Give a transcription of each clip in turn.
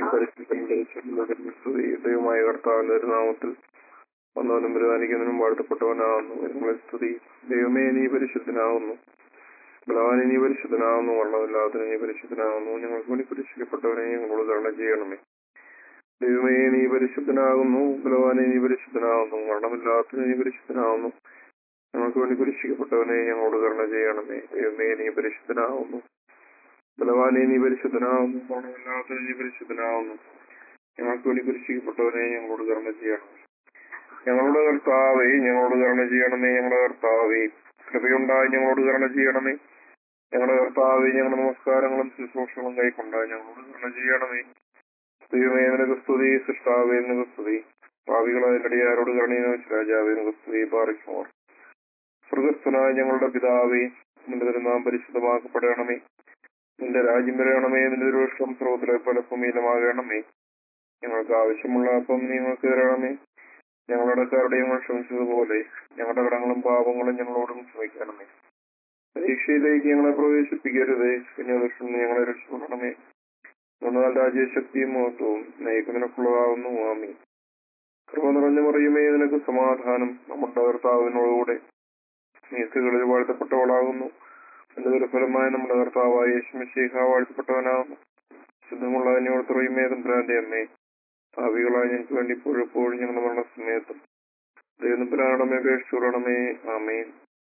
ദൈവമായ കർത്താവിന്റെ ഒരു നാമത്തിൽ വന്നവനും ബലവാനിക്കുന്നതിനും വാഴ്ത്തപ്പെട്ടവനാകുന്നു നിങ്ങളെ സ്തുതി ദൈവമേ നീ പരിശുദ്ധനാകുന്നു ബലവാനി നീ പരിശുദ്ധനാകുന്നു വള്ളമില്ലാത്തതിന് നീ പരിശുദ്ധനാകുന്നു ഞങ്ങൾക്ക് വേണ്ടി പരീക്ഷിക്കപ്പെട്ടവനെ ഞങ്ങളോട് കരുണ ചെയ്യണമേ ദൈവമേ നീ പരിശുദ്ധനാകുന്നു ബലവാനെ നീ പരിശുദ്ധനാകുന്നു മരണമില്ലാത്തതിന് നീ പരിശുദ്ധനാകുന്നു ഞങ്ങൾക്ക് വേണ്ടി പരീക്ഷിക്കപ്പെട്ടവനെ ഞങ്ങളോട് കരുണ ചെയ്യണമേ ദൈവമേ നീ പരിശുദ്ധനാകുന്നു ബലവാനെ നീ പരിശുദ്ധനാകുന്നു മരണമില്ലാത്തതിന് നീ പരിശുദ്ധനാകുന്നു ഞങ്ങൾക്ക് വേണ്ടി പരീക്ഷിക്കപ്പെട്ടവനെ ഞങ്ങളോട് കരുണ ചെയ്യണം ഞങ്ങളുടെ കർത്താവേ ഞങ്ങളോട് കരുണ ചെയ്യണമേ ഞങ്ങളുടെ കർത്താവേ കൃപയുണ്ടായി ഞങ്ങളോട് കരുണ ചെയ്യണമേ ഞങ്ങളുടെ കർത്താവേ ഞങ്ങളുടെ നമസ്കാരങ്ങളും ശുശ്രൂഷകളും കൈക്കൊണ്ടായി ഞങ്ങളോട് കരുണ ചെയ്യണമേ ദൈവമേ നിനക്ക് സ്തുതി സൃഷ്ടാവേ നിനക്ക് സ്തുതി ഭാവികളായ നടിയാരോട് കരുണയെന്ന് വെച്ച് രാജാവേ നിനക്ക് സ്തുതി പാറിക്കുമോർ സ്വർഗസ്ഥനായ ഞങ്ങളുടെ പിതാവേ നിന്റെ തിരുനാം പരിശുദ്ധമാക്കപ്പെടണമേ നിന്റെ രാജ്യം വരയണമേ നിന്റെ ദുരുഷ്ടം സ്രോതത്തിലെ പോലെ ഭൂമിയിലുമാകണമേ ഞങ്ങൾക്ക് ആവശ്യമുള്ള അപ്പം നീ ഞങ്ങൾക്ക് തരണമേ ഞങ്ങളുടെ കാരുടെ ഞങ്ങൾ ക്ഷമിച്ചതുപോലെ ഞങ്ങളുടെ കടങ്ങളും പാപങ്ങളും ഞങ്ങളോടും ക്ഷമിക്കണമേ പരീക്ഷയിലേക്ക് ഞങ്ങളെ പ്രവേശിപ്പിക്കരുതേ പിന്നെ ദുഷ്ടം ഞങ്ങളെ രക്ഷപ്പെടണമേ എന്നാൽ രാജ്യശക്തിയും മഹത്വവും നയിക്കുന്നതിനൊക്കെയുള്ളതാവുന്നു ആമി കൃപ നിറഞ്ഞു മറിയുമേ നിനക്ക് സമാധാനം നമ്മുടെ കർത്താവിനോടുകൂടെ നീക്കുകളിൽ വാഴ്ത്തപ്പെട്ടവളാകുന്നു എന്റെ ദുരഫലമായ നമ്മുടെ കർത്താവായ യേശുമിശേഖ വാഴ്ത്തപ്പെട്ടവനാകുന്നു ശുദ്ധമുള്ള അതിനോട് തുറയുമേ തമ്പുരാന്റെ അമ്മേ ഭാവികളായ ഞങ്ങൾക്ക് വേണ്ടി ഇപ്പോഴെപ്പോഴും ഞങ്ങളുടെ മരണസമയത്തും ദൈവനപ്പനാണമേ അപേക്ഷിച്ചുടണമേ ആമേ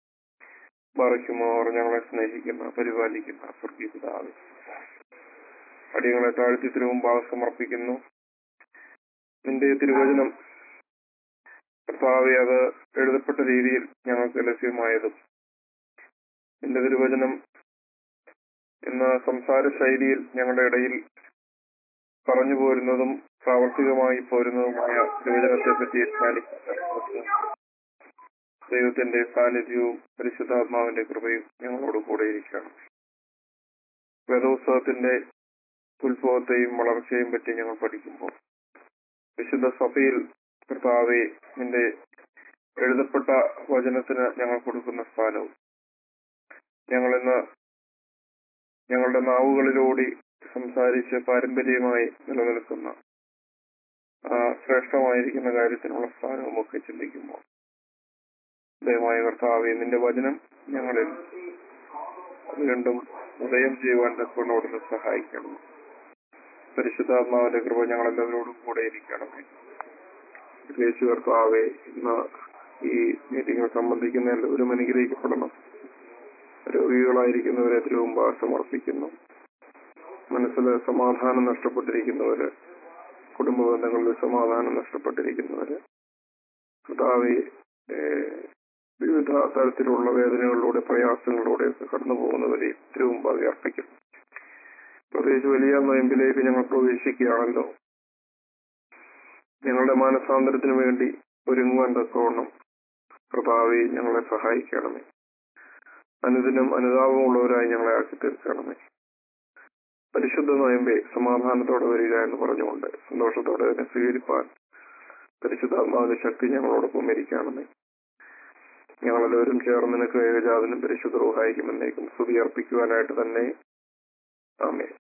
മറയ്ക്കുമോർ ഞങ്ങളെ സ്നേഹിക്കുന്ന പരിപാലിക്കുന്ന സ്വർഗീപിതാവേ അടിയങ്ങളെ താഴ്ത്തി തിരുമുമ്പാകെ സമർപ്പിക്കുന്നു നിന്റെ തിരുവചനം കർത്താവെ അത് എഴുതപ്പെട്ട രീതിയിൽ ഞങ്ങൾക്ക് ലഭ്യമായതും നിന്റെ തിരുവചനം എന്ന സംസാര ശൈലിയിൽ ഞങ്ങളുടെ ഇടയിൽ പറഞ്ഞു പോരുന്നതും പ്രാവർത്തികമായി പോരുന്നതുമായ തിരുവചനത്തെ പറ്റി ധ്യാനിക്കുന്ന ദൈവത്തിന്റെ സാന്നിധ്യവും പരിശുദ്ധാത്മാവിന്റെ കൃപയും ഞങ്ങളോട് കൂടെ ഇരിക്കണം വേദോത്സവത്തിന്റെ ഉത്ഭവത്തെയും വളർച്ചയെയും പറ്റി ഞങ്ങൾ പഠിക്കുമ്പോൾ വിശുദ്ധ സഭയിൽ കർത്താവെ നിന്റെ എഴുതപ്പെട്ട വചനത്തിന് ഞങ്ങൾ കൊടുക്കുന്ന സ്ഥാനവും ഞങ്ങളിന്ന് ഞങ്ങളുടെ നാവുകളിലൂടെ സംസാരിച്ച് പാരമ്പര്യമായി നിലനിൽക്കുന്ന ആ ശ്രേഷ്ഠമായിരിക്കുന്ന കാര്യത്തിനുള്ള സ്ഥാനവും ഒക്കെ ചിന്തിക്കുമ്പോൾ ദയമായ കർത്താവെ നിന്റെ വചനം ഞങ്ങളിൽ വീണ്ടും ഉദയം ചെയ്യുവാൻ തക്കോടൊന്ന് സഹായിക്കണം പരിശുദ്ധാത്മാവിന്റെ കൃപ ഞങ്ങളെല്ലാവരോടും കൂടെ ഇരിക്കണമേ യേശു കർത്താവെ ഇന്ന് ഈ മീറ്റിംഗിൽ സംബന്ധിക്കുന്ന എല്ലാവരും അനുഗ്രഹിക്കപ്പെടണം രോഗികളായിരിക്കുന്നവരെ തിരുവുമ്പ സമർപ്പിക്കുന്നു മനസ്സിൽ സമാധാനം നഷ്ടപ്പെട്ടിരിക്കുന്നവര് കുടുംബ ബന്ധങ്ങളിൽ സമാധാനം നഷ്ടപ്പെട്ടിരിക്കുന്നവര് കർത്താവെ വിവിധ തരത്തിലുള്ള വേദനകളിലൂടെ പ്രയാസങ്ങളിലൂടെ ഒക്കെ കടന്നു പോകുന്നവരെ തിരുവുമ്പാകെ അർപ്പിക്കും പ്രത്യേകിച്ച് വലിയ നോയമ്പിലേക്ക് ഞങ്ങൾ പ്രവേശിക്കുകയാണല്ലോ ഞങ്ങളുടെ മാനസാന്തരത്തിന് വേണ്ടി ഒരുങ്ങുവാൻ തക്കവണ്ണം കർത്താവെ ഞങ്ങളെ സഹായിക്കണമേ അനുദിനം അനുതാപമുള്ളവരായി ഞങ്ങളെ ആക്കി തീർക്കണമേ പരിശുദ്ധ നോയമ്പെ സമാധാനത്തോടെ വരിക എന്ന് പറഞ്ഞുകൊണ്ട് സന്തോഷത്തോടെ അതിനെ സ്വീകരിപ്പാൻ പരിശുദ്ധാത്മാവിന്റെ ശക്തി ഞങ്ങളോടൊപ്പം ഇരിക്കണമേ ഞങ്ങളെല്ലാവരും ചേർന്ന് നിനക്ക് ഏകജാതനും പരിശുദ്ധ റൂഹായിക്കുമെന്നേക്കും സ്തുതി അർപ്പിക്കുവാനായിട്ട് തന്നെ ആമേ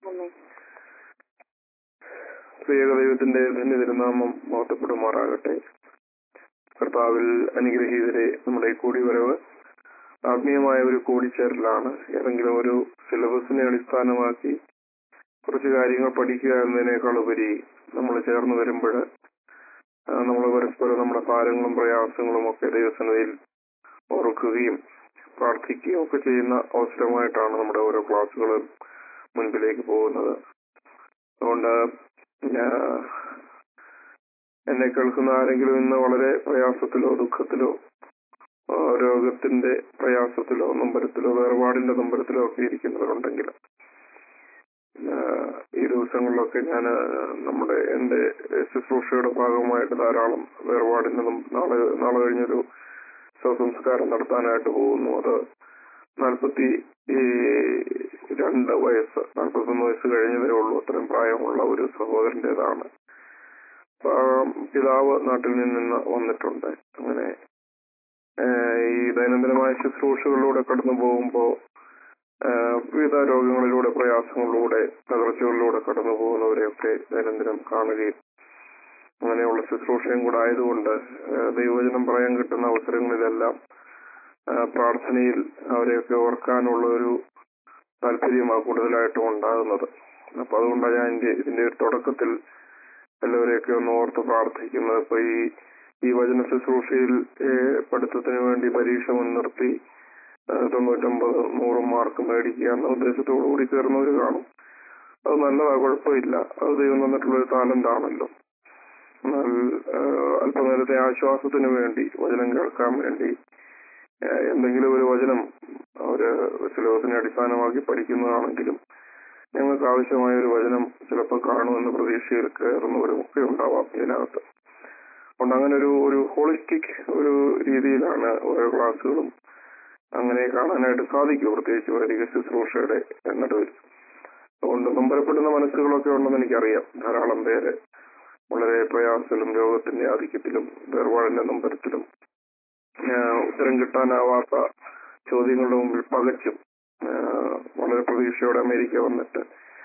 സ്ത്രീക ദൈവത്തിന്റെ ധന്യ തിരുനാമം മഹത്വപ്പെടുമാറാകട്ടെ കർത്താവിൽ അനുഗ്രഹീതരെ നമ്മുടെ ഈ കൂടിവരവ് ആത്മീയമായ ഒരു കൂടിച്ചേരലാണ് ഏതെങ്കിലും ഒരു സിലബസിനെ അടിസ്ഥാനമാക്കി കുറച്ച് കാര്യങ്ങൾ പഠിക്കുക എന്നതിനേക്കാൾ ഉപരി നമ്മൾ ചേർന്ന് വരുമ്പോൾ നമ്മൾ പരസ്പരം നമ്മുടെ ഭാരങ്ങളും പ്രയാസങ്ങളും ഒക്കെ ദൈവസന്നിധിയിൽ ഓർക്കുകയും പ്രാർത്ഥിക്കുകയും ഒക്കെ ചെയ്യുന്ന അവസരമായിട്ടാണ് നമ്മുടെ ഓരോ ക്ലാസ്സുകളും മുൻപിലേക്ക് പോകുന്നത് അതുകൊണ്ട് എന്നെ കേൾക്കുന്ന ആരെങ്കിലും ഇന്ന് വളരെ പ്രയാസത്തിലോ ദുഃഖത്തിലോ രോഗത്തിന്റെ പ്രയാസത്തിലോ നമ്പരത്തിലോ വേർപാടിന്റെ നമ്പരത്തിലോ ഒക്കെ ഇരിക്കുന്നവരുണ്ടെങ്കിൽ ഈ ദിവസങ്ങളിലൊക്കെ ഞാൻ നമ്മുടെ എന്റെ ശുശ്രൂഷയുടെ ഭാഗമായിട്ട് ധാരാളം വേർപാടിന്റെ നാളെ നാളെ കഴിഞ്ഞൊരു ശവസംസ്കാരം നടത്താനായിട്ട് പോകുന്നു അത് നാൽപ്പത്തി രണ്ട് വയസ്സ് നാൽപ്പത്തൊന്ന് വയസ്സ് കഴിഞ്ഞതേ ഉള്ളൂ അത്രയും പ്രായമുള്ള ഒരു സഹോദരന്റേതാണ് പിതാവ് നാട്ടിൽ നിന്ന് വന്നിട്ടുണ്ട് അങ്ങനെ ഈ ദൈനംദിനമായ ശുശ്രൂഷകളിലൂടെ കടന്നു പോകുമ്പോൾ ആഹ് വിവിധ രോഗങ്ങളിലൂടെ പ്രയാസങ്ങളിലൂടെ തകർച്ചകളിലൂടെ കടന്നു പോകുന്നവരെയൊക്കെ ദൈനംദിനം കാണുകയും അങ്ങനെയുള്ള ശുശ്രൂഷയും കൂടെ ആയതുകൊണ്ട് ആഹ് ദൈവവചനം പറയാൻ കിട്ടുന്ന അവസരങ്ങളിലെല്ലാം ആഹ് പ്രാർത്ഥനയിൽ അവരെയൊക്കെ ഓർക്കാനുള്ള ഒരു താല്പര്യമാണ് കൂടുതലായിട്ടും ഉണ്ടാകുന്നത് അപ്പൊ അതുകൊണ്ടാണ് ഞാൻ ഇതിന്റെ ഇതിന്റെ ഒരു തുടക്കത്തിൽ എല്ലാവരെയൊക്കെ ഒന്ന് ഓർത്ത് പ്രാർത്ഥിക്കുന്നത് ഇപ്പൊ ഈ ഈ വചന ശുശ്രൂഷയിൽ ഏഹ് പഠിത്തത്തിന് വേണ്ടി പരീക്ഷ മുൻനിർത്തി ആഹ് തൊണ്ണൂറ്റൊമ്പത് നൂറ് മാർക്ക് മേടിക്കുക എന്ന ഉദ്ദേശത്തോടു കൂടി കയറുന്നവർ കാണും അത് നല്ലതാ കുഴപ്പമില്ല അത് ദൈവം തന്നിട്ടുള്ള ഒരു താലന്റ് ആണല്ലോ എന്നാൽ ആഹ് അല്പനേരത്തെ ആശ്വാസത്തിന് വേണ്ടി വചനം കേൾക്കാൻ വേണ്ടി ആഹ് എന്തെങ്കിലും ഒരു വചനം അവര് സിലബസിനെ അടിസ്ഥാനമാക്കി പഠിക്കുന്നതാണെങ്കിലും ഞങ്ങൾക്ക് ആവശ്യമായ ഒരു വചനം ചിലപ്പോൾ കാണുമെന്ന് പ്രതീക്ഷയിൽ കയറുന്നവരും ഒക്കെ ഉണ്ടാവാം ഇതിനകത്ത് അതുകൊണ്ട് അങ്ങനെ ഒരു ഒരു ഹോളിസ്റ്റിക് ഒരു രീതിയിലാണ് ഓരോ ക്ലാസ്സുകളും അങ്ങനെ കാണാനായിട്ട് സാധിക്കും പ്രത്യേകിച്ച് വൈദിക ശുശ്രൂഷയുടെ നടുവിൽ അതുകൊണ്ട് നൊമ്പരപ്പെടുന്ന മനസ്സുകളൊക്കെ ഉണ്ടെന്ന് എനിക്കറിയാം ധാരാളം പേര് വളരെ പ്രയാസത്തിലും രോഗത്തിന്റെ ആധിക്യത്തിലും വേർപാടിന്റെ നൊമ്പരത്തിലും ആഹ് ഉത്തരം കിട്ടാനാവാത്ത ചോദ്യങ്ങളുടെ മുമ്പിൽ പകച്ചും ആഹ് വളരെ പ്രതീക്ഷയോടെ അമേരിക്ക വന്നിട്ട്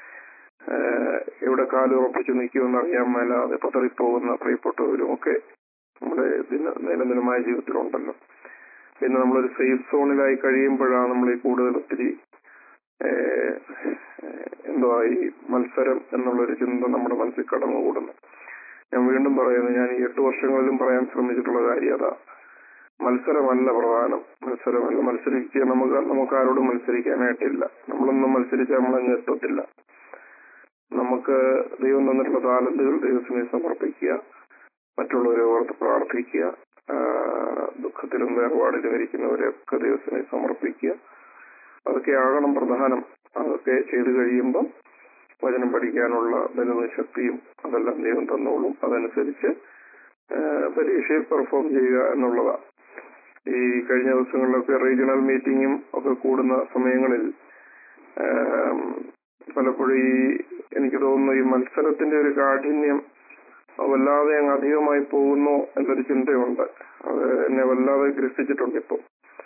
ആഹ് എവിടെ കാലുറപ്പിച്ച് നിൽക്കുമെന്ന് അറിയാൻ മേലാതെ പതറിപ്പോകുന്ന പ്രിയപ്പെട്ടവരും ഒക്കെ നമ്മുടെ ദിന ദൈനംദിനമായ ജീവിതത്തിലുണ്ടല്ലോ പിന്നെ നമ്മളൊരു സേഫ് സോണിലായി കഴിയുമ്പോഴാണ് നമ്മൾ ഈ കൂടുതൽ ഒത്തിരി ഏഹ്, ഏഹ്, എന്തുവാ ഈ മത്സരം എന്നുള്ളൊരു ചിന്ത നമ്മുടെ മനസ്സിൽ കടന്നുകൂടുന്നു ഞാൻ വീണ്ടും പറയുന്നു ഞാൻ ഈ എട്ട് വർഷങ്ങളിലും പറയാൻ ശ്രമിച്ചിട്ടുള്ള കാര്യം അതാ മത്സരമല്ല പ്രധാനം മത്സരമല്ല മത്സരിക്കുക നമുക്ക് നമുക്ക് ആരോടും മത്സരിക്കാനായിട്ടില്ല നമ്മളൊന്നും മത്സരിച്ചാൽ നമ്മളങ്ങ് എത്തത്തില്ല നമുക്ക് ദൈവം തന്നിട്ടുള്ള താലന്തുകൾ ദൈവത്തിനെ സമർപ്പിക്കുക മറ്റുള്ളവരെ ഓർത്ത് പ്രാർത്ഥിക്കുക ആ, ദുഃഖത്തിലും വേർപാടിലും ഇരിക്കുന്നവരെയൊക്കെ ദൈവത്തിനെ സമർപ്പിക്കുക അതൊക്കെ ആകണം പ്രധാനം അതൊക്കെ ചെയ്തു കഴിയുമ്പോൾ വചനം പഠിക്കാനുള്ള ബലവും ശക്തിയും അതെല്ലാം ദൈവം തന്നോളും അതനുസരിച്ച് ആ, പരീക്ഷയിൽ പെർഫോം ചെയ്യുക എന്നുള്ളതാണ് ഈ കഴിഞ്ഞ ദിവസങ്ങളിലൊക്കെ റീജിയണൽ മീറ്റിങ്ങും ഒക്കെ കൂടുന്ന സമയങ്ങളിൽ ആം, പലപ്പോഴും ഈ എനിക്ക് തോന്നുന്നു ഈ മത്സരത്തിന്റെ ഒരു കാഠിന്യം വല്ലാതെ അങ്ങ് അധികമായി പോകുന്നു എന്നൊരു ചിന്തയുണ്ട് അത് എന്നെ വല്ലാതെ ഗ്രസിച്ചിട്ടുണ്ട് ഇപ്പം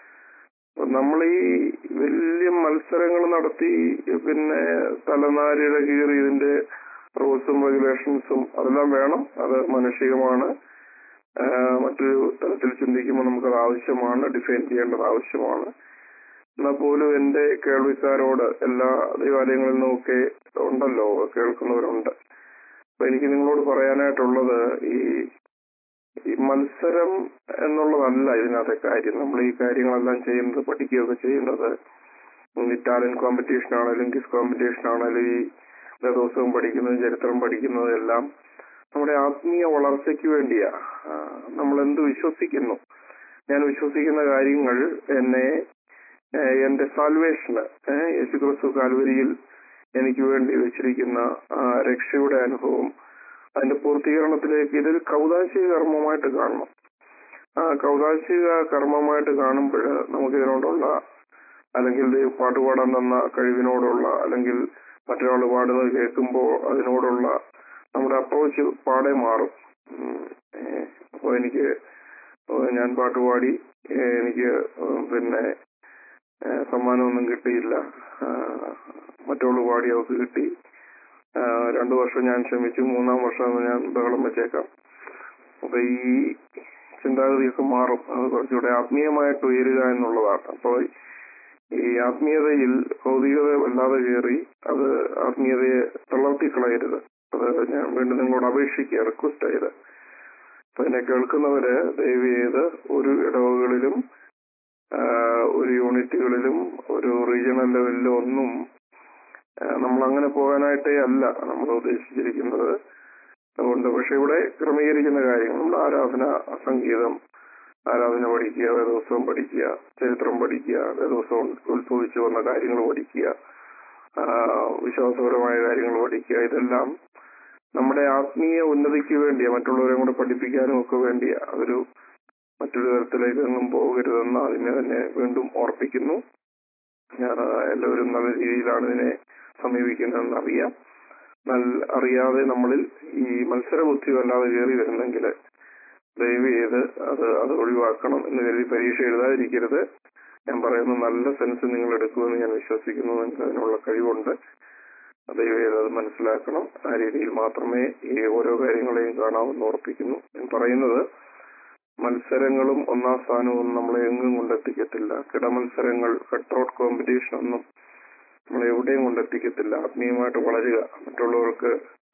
നമ്മൾ ഈ വലിയ മത്സരങ്ങൾ നടത്തി പിന്നെ തലനാരിഴ കീറി ഇതിന്റെ റൂൾസും റെഗുലേഷൻസും അതെല്ലാം വേണം അത് മാനുഷികമാണ് ആഹ് മറ്റൊരു തലത്തിൽ ചിന്തിക്കുമ്പോൾ നമുക്കത് ആവശ്യമാണ് ഡിഫൈൻ ചെയ്യേണ്ടത് ആവശ്യമാണ് എന്നാൽ പോലും എന്റെ കേൾവിക്കാരോട് എല്ലാ ദൈവാലയങ്ങളിൽ നിന്നുമൊക്കെ ഉണ്ടല്ലോ കേൾക്കുന്നവരുണ്ട് അപ്പൊ എനിക്ക് നിങ്ങളോട് പറയാനായിട്ടുള്ളത് ഈ ഈ മത്സരം എന്നുള്ളതല്ല ഇതിനകത്തെ കാര്യം നമ്മൾ ഈ കാര്യങ്ങളെല്ലാം ചെയ്യുന്നത് പഠിക്കുകയൊക്കെ ചെയ്യുന്നത് ഈ ടാലന്റ് കോമ്പറ്റീഷൻ ആണെങ്കിലും കിസ് കോമ്പറ്റീഷൻ ആണെങ്കിലും ഈ ദിവസവും പഠിക്കുന്നത് ചരിത്രം പഠിക്കുന്നതും എല്ലാം നമ്മുടെ ആത്മീയ വളർച്ചയ്ക്ക് വേണ്ടിയാ ആ, നമ്മൾ എന്ത് വിശ്വസിക്കുന്നു ഞാൻ വിശ്വസിക്കുന്ന കാര്യങ്ങൾ എന്നെ ഏഹ്, എന്റെ സാൽവേഷന് യേശുക്രിസ്തു കാൽവരിയിൽ എനിക്ക് വേണ്ടി വെച്ചിരിക്കുന്ന ആ രക്ഷയുടെ അനുഭവം അതിന്റെ പൂർത്തീകരണത്തിലേക്ക് ഇതൊരു കൗതാശിക കർമ്മമായിട്ട് കാണണം ആ കൗതാശിക കർമ്മമായിട്ട് കാണുമ്പോൾ നമുക്ക് ഇതിനോടുള്ള അല്ലെങ്കിൽ ദൈവം പാട്ട് പാടാൻ തന്ന കഴിവിനോടുള്ള അല്ലെങ്കിൽ മറ്റൊരാൾ പാടുന്നത് കേൾക്കുമ്പോൾ അതിനോടുള്ള നമ്മുടെ അപ്രോച്ച് പാടെ മാറും ഉം, ഏഹ്, അപ്പൊ എനിക്ക് ഞാൻ പാട്ട് പാടി ഏഹ്, എനിക്ക് പിന്നെ ഏഹ്, സമ്മാനമൊന്നും കിട്ടിയില്ല ആഹ്, മറ്റുള്ള പാടി അവർക്ക് കിട്ടി ആഹ്, രണ്ടു വർഷം ഞാൻ ശ്രമിച്ചു മൂന്നാം വർഷം ഞാൻ ബഹളം വെച്ചേക്കാം അപ്പൊ ഈ ചിന്താഗതിയൊക്കെ മാറും അത് കുറച്ചുകൂടെ ആത്മീയമായിട്ട് ഉയരുക എന്നുള്ളതാണ് അപ്പോൾ ഈ ആത്മീയതയിൽ ഭൗതികത വല്ലാതെ കയറി അത് ആത്മീയതയെ തളർത്തി കളയരുത് അത് ഞാൻ വീണ്ടും നിങ്ങളോട് അപേക്ഷിക്കുക റിക്വസ്റ്റ് ചെയ്ത് അപ്പൊ എന്നെ കേൾക്കുന്നവര് ദയവ് ചെയ്ത് ഒരു ഇടവകളിലും ആഹ്, ഒരു യൂണിറ്റുകളിലും ഒരു റീജിയണൽ ലെവലിലും ഒന്നും നമ്മൾ അങ്ങനെ പോകാനായിട്ടേ അല്ല നമ്മൾ ഉദ്ദേശിച്ചിരിക്കുന്നത് അതുകൊണ്ട് പക്ഷെ ഇവിടെ ക്രമീകരിക്കുന്ന കാര്യങ്ങൾ നമ്മൾ ആരാധന സംഗീതം ആരാധന പഠിക്കുക വേദോത്സവം പഠിക്കുക ചരിത്രം പഠിക്കുക വേദോത്സവം ഉത്ഭവിച്ചു വന്ന കാര്യങ്ങൾ പഠിക്കുക ആ, വിശ്വാസപരമായ കാര്യങ്ങൾ പഠിക്കുക ഇതെല്ലാം നമ്മുടെ ആത്മീയ ഉന്നതിക്ക് വേണ്ടിയാ മറ്റുള്ളവരെ കൂടെ പഠിപ്പിക്കാനും ഒക്കെ വേണ്ടിയാ അതൊരു മറ്റൊരു തരത്തിലേക്ക് ഒന്നും പോകരുതെന്ന് അതിനെ തന്നെ വീണ്ടും ഓർപ്പിക്കുന്നു ഞാൻ ആ, എല്ലാവരും നല്ല രീതിയിലാണ് ഇതിനെ സമീപിക്കുന്നതെന്ന് അറിയാം നല്ല അറിയാതെ നമ്മളിൽ ഈ മത്സരബുദ്ധി വല്ലാതെ കയറി വരുന്നെങ്കിൽ ദയവ് ചെയ്ത് അത് അത് ഒഴിവാക്കണം എന്ന് കരുതി പരീക്ഷ എഴുതാതിരിക്കരുത് ഞാൻ പറയുന്ന നല്ല സെൻസ് നിങ്ങൾ എടുക്കുമെന്ന് ഞാൻ വിശ്വസിക്കുന്നു നിങ്ങൾക്ക് അതിനുള്ള കഴിവുണ്ട് ദൈവം അത് മനസ്സിലാക്കണം ആ രീതിയിൽ മാത്രമേ ഈ ഓരോ കാര്യങ്ങളെയും കാണാമെന്ന് ഉറപ്പിക്കുന്നു ഞാൻ പറയുന്നത് മത്സരങ്ങളും ഒന്നാം സ്ഥാനവും നമ്മളെ എങ്ങും കൊണ്ടെത്തിക്കത്തില്ല കിടമത്സരങ്ങൾ കട്ടൗട്ട് കോമ്പറ്റീഷൻ ഒന്നും നമ്മളെ എവിടെയും കൊണ്ടെത്തിക്കത്തില്ല ആത്മീയമായിട്ട് വളരുക മറ്റുള്ളവർക്ക്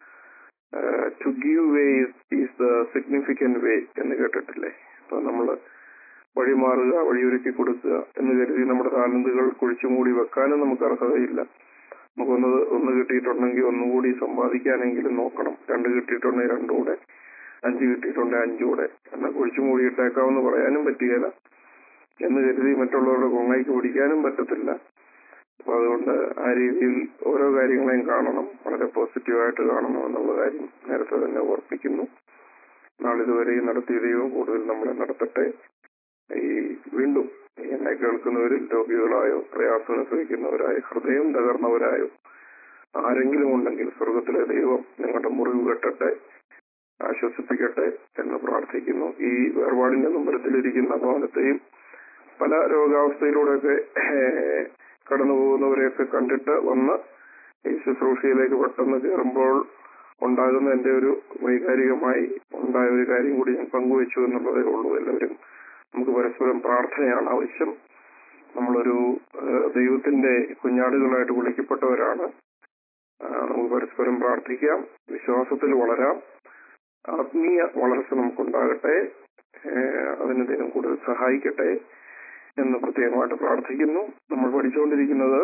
to give way is the significant way എന്ന് കേട്ടിട്ടില്ലേ അപ്പൊ നമ്മൾ വഴിമാറുക വഴിയൊരുക്കി കൊടുക്കുക എന്ന് കരുതി നമ്മുടെ താലന്തുകൾ കുഴിച്ചു മൂടി വെക്കാനും നമുക്ക് അർഹതയില്ല നമുക്കൊന്ന് ഒന്ന് കിട്ടിയിട്ടുണ്ടെങ്കിൽ ഒന്നുകൂടി സമ്പാദിക്കാനെങ്കിലും നോക്കണം രണ്ട് കിട്ടിയിട്ടുണ്ടെങ്കിൽ രണ്ടുകൂടെ അഞ്ച് കിട്ടിയിട്ടുണ്ടെങ്കിൽ അഞ്ചൂടെ എന്നാൽ കുഴിച്ചു മൂടിയിട്ടേക്കാമെന്ന് പറയാനും പറ്റുകയില്ല എന്ന് കരുതി മറ്റുള്ളവരുടെ കൊങ്ങയ്ക്ക് പിടിക്കാനും പറ്റത്തില്ല അപ്പൊ അതുകൊണ്ട് ആ രീതിയിൽ ഓരോ കാര്യങ്ങളെയും കാണണം വളരെ പോസിറ്റീവായിട്ട് കാണണം എന്നുള്ള കാര്യം നേരത്തെ തന്നെ ഓർപ്പിക്കുന്നു നാളിതുവരെയും നടത്തിയ ദൈവം കൂടുതൽ നമ്മളെ നടത്തട്ടെ ഈ വീണ്ടും എന്നെ കേൾക്കുന്നവരിൽ രോഗികളായോ പ്രയാസം അനുഭവിക്കുന്നവരായോ ഹൃദയം തകർന്നവരായോ ആരെങ്കിലും ഉണ്ടെങ്കിൽ സ്വർഗത്തിലെ ദൈവം നിങ്ങളുടെ മുറിവ് കെട്ടട്ടെ ആശ്വസിപ്പിക്കട്ടെ എന്ന് പ്രാർത്ഥിക്കുന്നു ഈ വേർപാടിന്റെ നമ്പരത്തിലിരിക്കുന്ന ഭവനത്തെയും പല രോഗാവസ്ഥയിലൂടെയൊക്കെ കടന്നു പോകുന്നവരെയൊക്കെ കണ്ടിട്ട് വന്ന് ഈ ശുശ്രൂഷയിലേക്ക് പെട്ടെന്ന് കയറുമ്പോൾ ഉണ്ടാകുന്ന എന്റെ ഒരു വൈകാരികമായി ഉണ്ടായ ഒരു കാര്യം കൂടി ഞാൻ പങ്കുവെച്ചു എന്നുള്ളതേ ഉള്ളൂ എല്ലാവരും നമുക്ക് പരസ്പരം പ്രാർത്ഥനയാണ് ആവശ്യം നമ്മളൊരു ഏഹ്, ദൈവത്തിന്റെ കുഞ്ഞാടുകളായിട്ട് വിളിക്കപ്പെട്ടവരാണ് ആ, നമുക്ക് പരസ്പരം പ്രാർത്ഥിക്കാം വിശ്വാസത്തിൽ വളരാം ആത്മീയ വളർച്ച നമുക്കുണ്ടാകട്ടെ ഏഹ്, അതിന് ദൈവം കൂടുതൽ സഹായിക്കട്ടെ എന്ന് പ്രത്യേകമായിട്ട് പ്രാർത്ഥിക്കുന്നു നമ്മൾ പഠിച്ചുകൊണ്ടിരിക്കുന്നത്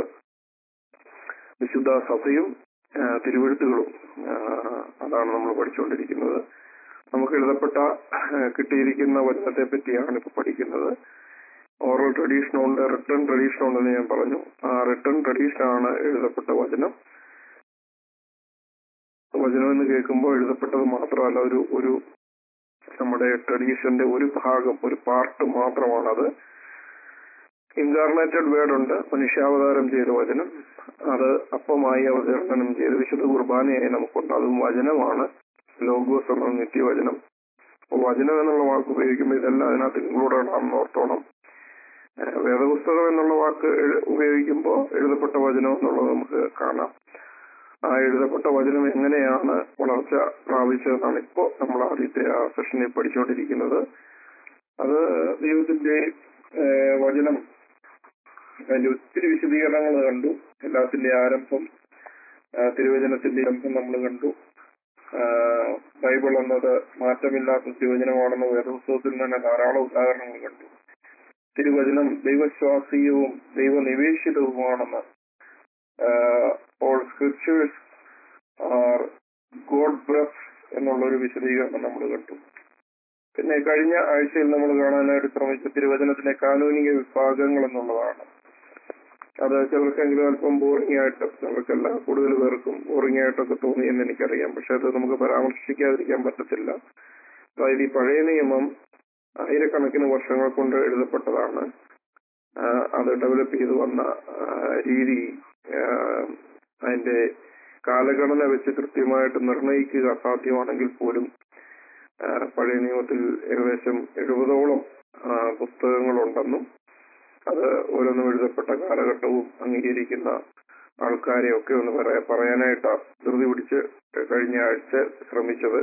വിശുദ്ധ സഭയും ആ, തിരുവഴുത്തുകളും ആ, അതാണ് നമ്മൾ പഠിച്ചുകൊണ്ടിരിക്കുന്നത് നമുക്ക് എഴുതപ്പെട്ട ആ, കിട്ടിയിരിക്കുന്ന വചനത്തെ പറ്റിയാണ് ഇപ്പൊ പഠിക്കുന്നത് ഓറൽ ട്രഡീഷൻ ഉണ്ട് റിട്ടേൺ ട്രഡീഷൻ ഉണ്ടെന്ന് ഞാൻ പറഞ്ഞു ആ റിട്ടേൺ ട്രഡീഷൻ ആണ് എഴുതപ്പെട്ട വചനം വചനം എന്ന് കേൾക്കുമ്പോൾ എഴുതപ്പെട്ടത് മാത്രമല്ല ഒരു ഒരു നമ്മുടെ ട്രഡീഷന്റെ ഒരു ഭാഗം ഒരു പാർട്ട് മാത്രമാണത് ഇൻകാർണേറ്റഡ് വേർഡ് ഉണ്ട് മനുഷ്യാവതാരം ചെയ്ത വചനം അത് അപ്പമായി അവതരണം ചെയ്ത് വിശുദ്ധ കുർബാനയായി നമുക്കുണ്ട് അതും വചനമാണ് ലോഗോസ് എന്ന നിത്യവചനം അപ്പോൾ വചനം എന്നുള്ള വാക്ക് ഉപയോഗിക്കുമ്പോൾ ഇതെല്ലാം അതിനകത്ത് ഇൻക്ലൂഡഡ് ആണെന്ന് ഓർത്തോണം ഏഹ് വേദപുസ്തകം എന്നുള്ള വാക്ക് എഴു- ഉപയോഗിക്കുമ്പോൾ എഴുതപ്പെട്ട വചനം എന്നുള്ളത് നമുക്ക് കാണാം ആ എഴുതപ്പെട്ട വചനം എങ്ങനെയാണ് വളർച്ച പ്രാപിച്ചതെന്നാണ് ഇപ്പോൾ നമ്മൾ ആദ്യത്തെ ആ സെഷനിൽ പഠിച്ചുകൊണ്ടിരിക്കുന്നത് അത് ദൈവത്തിന്റെ ഏഹ് വചനം അതിന്റെ ഒത്തിരി വിശദീകരണങ്ങൾ കണ്ടു എല്ലാത്തിന്റെ ആരംഭം ആ, തിരുവചനത്തിന്റെ ആരംഭം നമ്മൾ കണ്ടു ആ, ബൈബിൾ എന്നത് മാറ്റമില്ലാത്ത തിരുവചനമാണെന്ന് വേദപുസ്തകത്തിൽ തന്നെ ധാരാളം ഉദാഹരണങ്ങൾ കണ്ടു തിരുവചനം ദൈവശ്വാസീയവും ദൈവനിവേശിതവുമാണെന്ന് all scriptures are God breath എന്നുള്ള ഒരു വിശദീകരണം നമ്മൾ കണ്ടു പിന്നെ കഴിഞ്ഞ ആഴ്ചയിൽ നമ്മൾ കാണാനായിട്ട് ശ്രമിച്ച തിരുവചനത്തിന്റെ കാനൂനിക വിഭാഗങ്ങൾ എന്നുള്ളതാണ് അത് ചിലർക്കെങ്കിലും അല്പം ബോറിംഗ് ആയിട്ട് ചിലർക്കല്ല കൂടുതൽ പേർക്കും ബോറിംഗ് ആയിട്ടൊക്കെ തോന്നി എന്ന് എനിക്കറിയാം പക്ഷെ അത് നമുക്ക് പരാമർശിക്കാതിരിക്കാൻ പറ്റത്തില്ല അതായത് ഈ പഴയ നിയമം ആയിരക്കണക്കിന് വർഷങ്ങൾ കൊണ്ട് എഴുതപ്പെട്ടതാണ് ആ, അത് ഡെവലപ്പ് ചെയ്തു വന്ന ആ, രീതി ആ, അതിന്റെ കാലഗണന വെച്ച് കൃത്യമായിട്ട് നിർണയിക്കുക അസാധ്യമാണെങ്കിൽ പോലും ആ, പഴയ നിയമത്തിൽ ഏകദേശം എഴുപതോളം ആ, പുസ്തകങ്ങളുണ്ടെന്നും അത് ഓരോന്നും എഴുതപ്പെട്ട കാലഘട്ടവും അംഗീകരിക്കുന്ന ആൾക്കാരെ ഒക്കെ ഒന്ന് പറയാ പറയാനായിട്ട് ധൃതി പിടിച്ച് കഴിഞ്ഞ ആഴ്ച ശ്രമിച്ചത്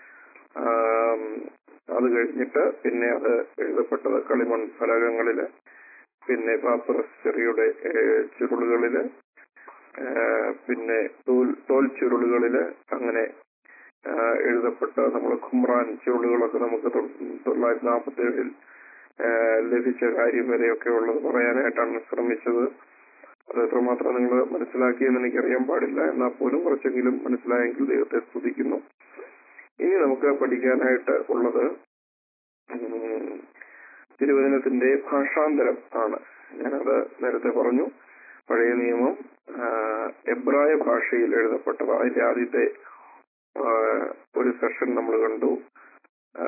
ആം, അത് കഴിഞ്ഞിട്ട് പിന്നെ അത് എഴുതപ്പെട്ടത് കളിമൺ ഫലകങ്ങളില് പിന്നെ പാപ്പറസ് ചെറിയുടെ ഏഹ്, ചുരുളുകളില് ഏഹ്, പിന്നെ തോൽ തോൽ ചുരുളുകളില് അങ്ങനെ ആഹ്, എഴുതപ്പെട്ട നമ്മൾ ഖുമ്രാൻ ചുരുളുകളൊക്കെ നമുക്ക് തൊ- തൊള്ളായിരത്തി നാൽപ്പത്തി ഏഴിൽ ലഭിച്ച കാര്യം വരെയൊക്കെ ഉള്ളത് പറയാനായിട്ടാണ് ശ്രമിച്ചത് അത് എത്രമാത്രം നിങ്ങൾ മനസ്സിലാക്കിയെന്ന് എനിക്കറിയാൻ പാടില്ല എന്നാൽ പോലും കുറച്ചെങ്കിലും മനസ്സിലായെങ്കിൽ ദൈവത്തെ സ്തുതിക്കുന്നു ഇനി നമുക്ക് പഠിക്കാനായിട്ട് ഉള്ളത് ഉം, തിരുവചനത്തിന്റെ ഭാഷാന്തരം ആണ് ഞാനത് നേരത്തെ പറഞ്ഞു പഴയ നിയമം ആ, എബ്രായ ഭാഷയിൽ എഴുതപ്പെട്ടത് അതിന്റെ ആദ്യത്തെ ആ, ഒരു സെഷൻ നമ്മൾ കണ്ടു ആ,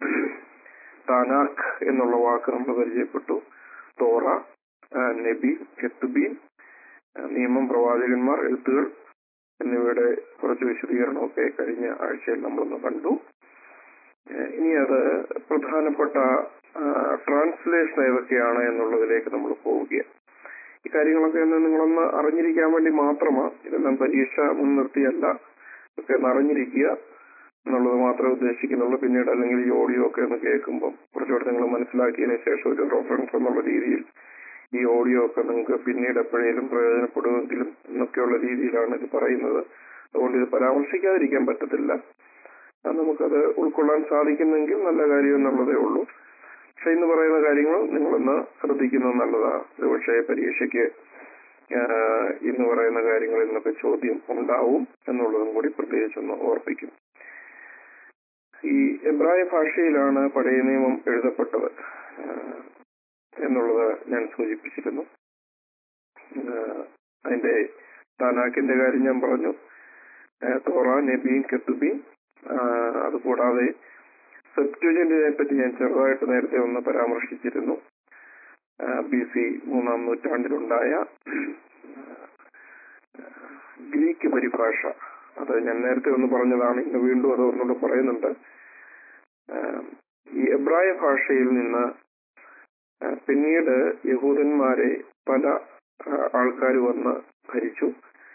താനാഖ് എന്നുള്ള വാക്ക് നമ്മൾ പരിചയപ്പെട്ടു തോറ ആ, നബി കെത്തുബീൻ ആ, നിയമം പ്രവാചകന്മാർ എഴുത്തുകൾ എന്നിവയുടെ കുറച്ച് വിശദീകരണമൊക്കെ കഴിഞ്ഞ ആഴ്ചയിൽ നമ്മളൊന്ന് കണ്ടു ഏഹ് ഇനി അത് പ്രധാനപ്പെട്ട ട്രാൻസ്ലേഷൻ ഏതൊക്കെയാണ് എന്നുള്ളതിലേക്ക് നമ്മൾ പോവുകയാണ് ഈ കാര്യങ്ങളൊക്കെ ഒന്ന് നിങ്ങളൊന്ന് അറിഞ്ഞിരിക്കാൻ വേണ്ടി മാത്രമാണ് ഇതെല്ലാം പരീക്ഷ മുൻനിർത്തിയല്ല ഒക്കെ ഒന്ന് അറിഞ്ഞിരിക്കുക എന്നുള്ളത് മാത്രമേ ഉദ്ദേശിക്കുന്നുള്ളൂ പിന്നീട് അല്ലെങ്കിൽ ഈ ഓഡിയോ ഒക്കെ ഒന്ന് കേൾക്കുമ്പോൾ കുറച്ചുകൂടെ നിങ്ങൾ മനസ്സിലാക്കിയതിനു ശേഷം ഒരു റെഫറൻസ് എന്നുള്ള രീതിയിൽ ഈ ഓഡിയോ ഒക്കെ നിങ്ങൾക്ക് പിന്നീട് എപ്പോഴേലും പ്രയോജനപ്പെടുമെങ്കിലും എന്നൊക്കെയുള്ള രീതിയിലാണ് ഇത് പറയുന്നത് അതുകൊണ്ട് ഇത് പരാമർശിക്കാതിരിക്കാൻ പറ്റത്തില്ല അത് നമുക്കത് ഉൾക്കൊള്ളാൻ സാധിക്കുന്നെങ്കിൽ നല്ല കാര്യം എന്നുള്ളതേ ഉള്ളൂ പക്ഷെ ഇന്ന് പറയുന്ന കാര്യങ്ങൾ നിങ്ങളൊന്ന് ശ്രദ്ധിക്കുന്നത് നല്ലതാണ് ഒരുപക്ഷെ പരീക്ഷയ്ക്ക് ആഹ് ഇന്ന് പറയുന്ന കാര്യങ്ങളിൽ നിന്നൊക്കെ ചോദ്യം ഉണ്ടാവും എന്നുള്ളതും കൂടി പ്രത്യേകിച്ചൊന്ന് ഓർപ്പിക്കും ഈ എബ്രായ ഭാഷയിലാണ് പഴയ നിയമം എഴുതപ്പെട്ടത് ആഹ് എന്നുള്ളത് ഞാൻ സൂചിപ്പിച്ചിരുന്നു ആഹ് അതിന്റെ താനാക്കിന്റെ കാര്യം ഞാൻ പറഞ്ഞു ആഹ് തോറ നബീൻ കെത്തുബീൻ അതുകൂടാതെ സെപ്റ്റുജന്റിനെ പറ്റി ഞാൻ ചെറുതായിട്ട് നേരത്തെ ഒന്ന് പരാമർശിച്ചിരുന്നു ബി സി മൂന്നാം നൂറ്റാണ്ടിലുണ്ടായ ഗ്രീക്ക് പരിഭാഷ അത് ഞാൻ നേരത്തെ ഒന്ന് പറഞ്ഞതാണ് ഇന്ന് വീണ്ടും അത് ഒന്നുകൂടെ പറയുന്നുണ്ട് ആഹ് ഈ എബ്രായ ഭാഷയിൽ നിന്ന് ആഹ് പിന്നീട് യഹൂദന്മാരെ പല ആൾക്കാർ വന്ന് ഭരിച്ചു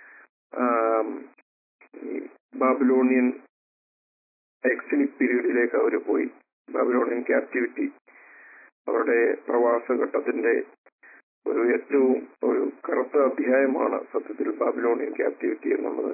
ആം, ഈ ബാബിലോണിയൻ എക്സിലിക് പീരീഡിലേക്ക് അവർ പോയി ബാബിലോണിയൻ ക്യാപ്റ്റിവിറ്റി അവരുടെ പ്രവാസഘട്ടത്തിന്റെ ഒരു ഏറ്റവും ഒരു കറുത്ത അധ്യായമാണ് സത്യത്തിൽ ബാബിലോണിയൻ ക്യാപ്റ്റിവിറ്റി എന്നുള്ളത്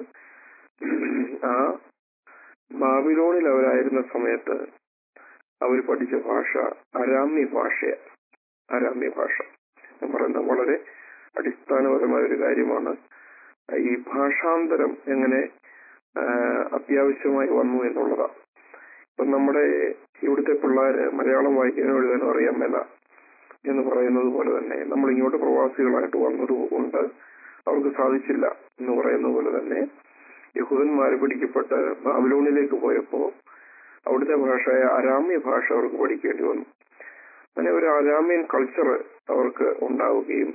ആ ബാബിലോണിൽ അവരായിരുന്ന സമയത്ത് അവർ പഠിച്ച ഭാഷ അരാമ്യ ഭാഷ അരാമ്യ ഭാഷ ഞാൻ പറയുന്നത് വളരെ അടിസ്ഥാനപരമായ ഒരു കാര്യമാണ് ഈ ഭാഷാന്തരം എങ്ങനെ ആ, അത്യാവശ്യമായി വന്നു എന്നുള്ളതാണ് ഇപ്പൊ നമ്മുടെ ഇവിടുത്തെ പിള്ളേര് മലയാളം വായിക്കാനോ എഴുതാനോ അറിയാൻ മേല എന്ന് പറയുന്നത് പോലെ തന്നെ നമ്മൾ ഇങ്ങോട്ട് പ്രവാസികളായിട്ട് വന്നത് കൊണ്ട് അവർക്ക് സാധിച്ചില്ല എന്ന് പറയുന്ന പോലെ തന്നെ യഹൂദന്മാര് പിടിക്കപ്പെട്ട് ബാബിലോണിലേക്ക് പോയപ്പോ അവിടുത്തെ ഭാഷയായ അരാമ്യ ഭാഷ അവർക്ക് പഠിക്കേണ്ടി വന്നു അങ്ങനെ ഒരു അരാമ്യൻ കൾച്ചർ അവർക്ക് ഉണ്ടാവുകയും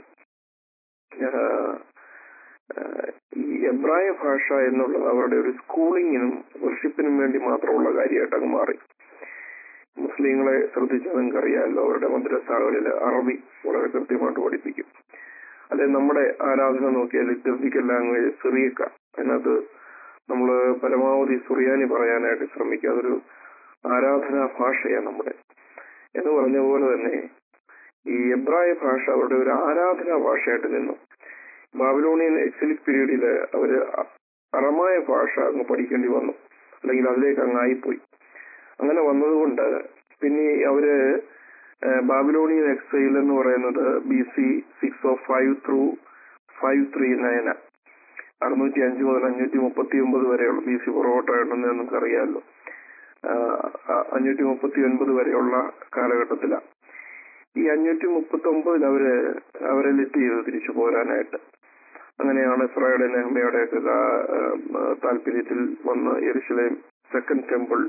ആഹ്, ആഹ്, ഈ എബ്രായ ഭാഷ എന്നുള്ളത് അവരുടെ ഒരു സ്കൂളിങ്ങിനും വർഷിപ്പിനും വേണ്ടി മാത്രമുള്ള കാര്യമായിട്ട് അങ്ങ് മാറി മുസ്ലിങ്ങളെ ശ്രദ്ധിച്ചാൽ നിങ്ങൾക്ക് അറിയാമല്ലോ അവരുടെ മദ്രസകളിൽ അറബി വളരെ കൃത്യമായിട്ട് പഠിപ്പിക്കും അല്ലെ നമ്മുടെ ആരാധന നോക്കിയാൽ ലിറ്റർജിക്കൽ ലാംഗ്വേജ് സിറിയക്ക അതിനകത്ത് നമ്മൾ പരമാവധി സുറിയാനി പറയാനായിട്ട് ശ്രമിക്കുക അതൊരു ആരാധനാ ഭാഷയാണ് നമ്മുടെ എന്ന് പറഞ്ഞ പോലെ തന്നെ ഈ എബ്രായ ഭാഷ അവരുടെ ഒരു ആരാധനാ ഭാഷയായിട്ട് നിന്നു ബാബിലോണിയൻ എക്സിലിക് പീരീഡില് അവര് അ- അറമായ ഭാഷ അങ്ങ് പഠിക്കേണ്ടി വന്നു അല്ലെങ്കിൽ അതിലേക്ക് അങ്ങ് ആയിപ്പോയി അങ്ങനെ വന്നതുകൊണ്ട് പിന്നെ ഈ അവര് ഏഹ്, ബാബിലോണിയൻ എക്സൈൽ എന്ന് പറയുന്നത് B C six O five through five three nine അറുന്നൂറ്റി അഞ്ച് മുതൽ അഞ്ഞൂറ്റി മുപ്പത്തി ഒമ്പത് വരെയുള്ള ബി സി പുറകോട്ടായിട്ടുണ്ടെന്ന് നമുക്ക് അറിയാമല്ലോ അഞ്ഞൂറ്റി മുപ്പത്തി ഒൻപത് വരെയുള്ള കാലഘട്ടത്തിലാണ് ഈ അഞ്ഞൂറ്റി മുപ്പത്തി ഒമ്പതിൽ അവര് അവരെ ലിസ്റ്റ് ചെയ്തു തിരിച്ചു പോരാനായിട്ട് അങ്ങനെയാണ് ഇസ്രായേൽ നെഹ്മയുടെ ഒക്കെ കാ- ആ, താല്പര്യത്തിൽ വന്ന് യെരുശലേം സെക്കൻഡ് ടെമ്പിൾ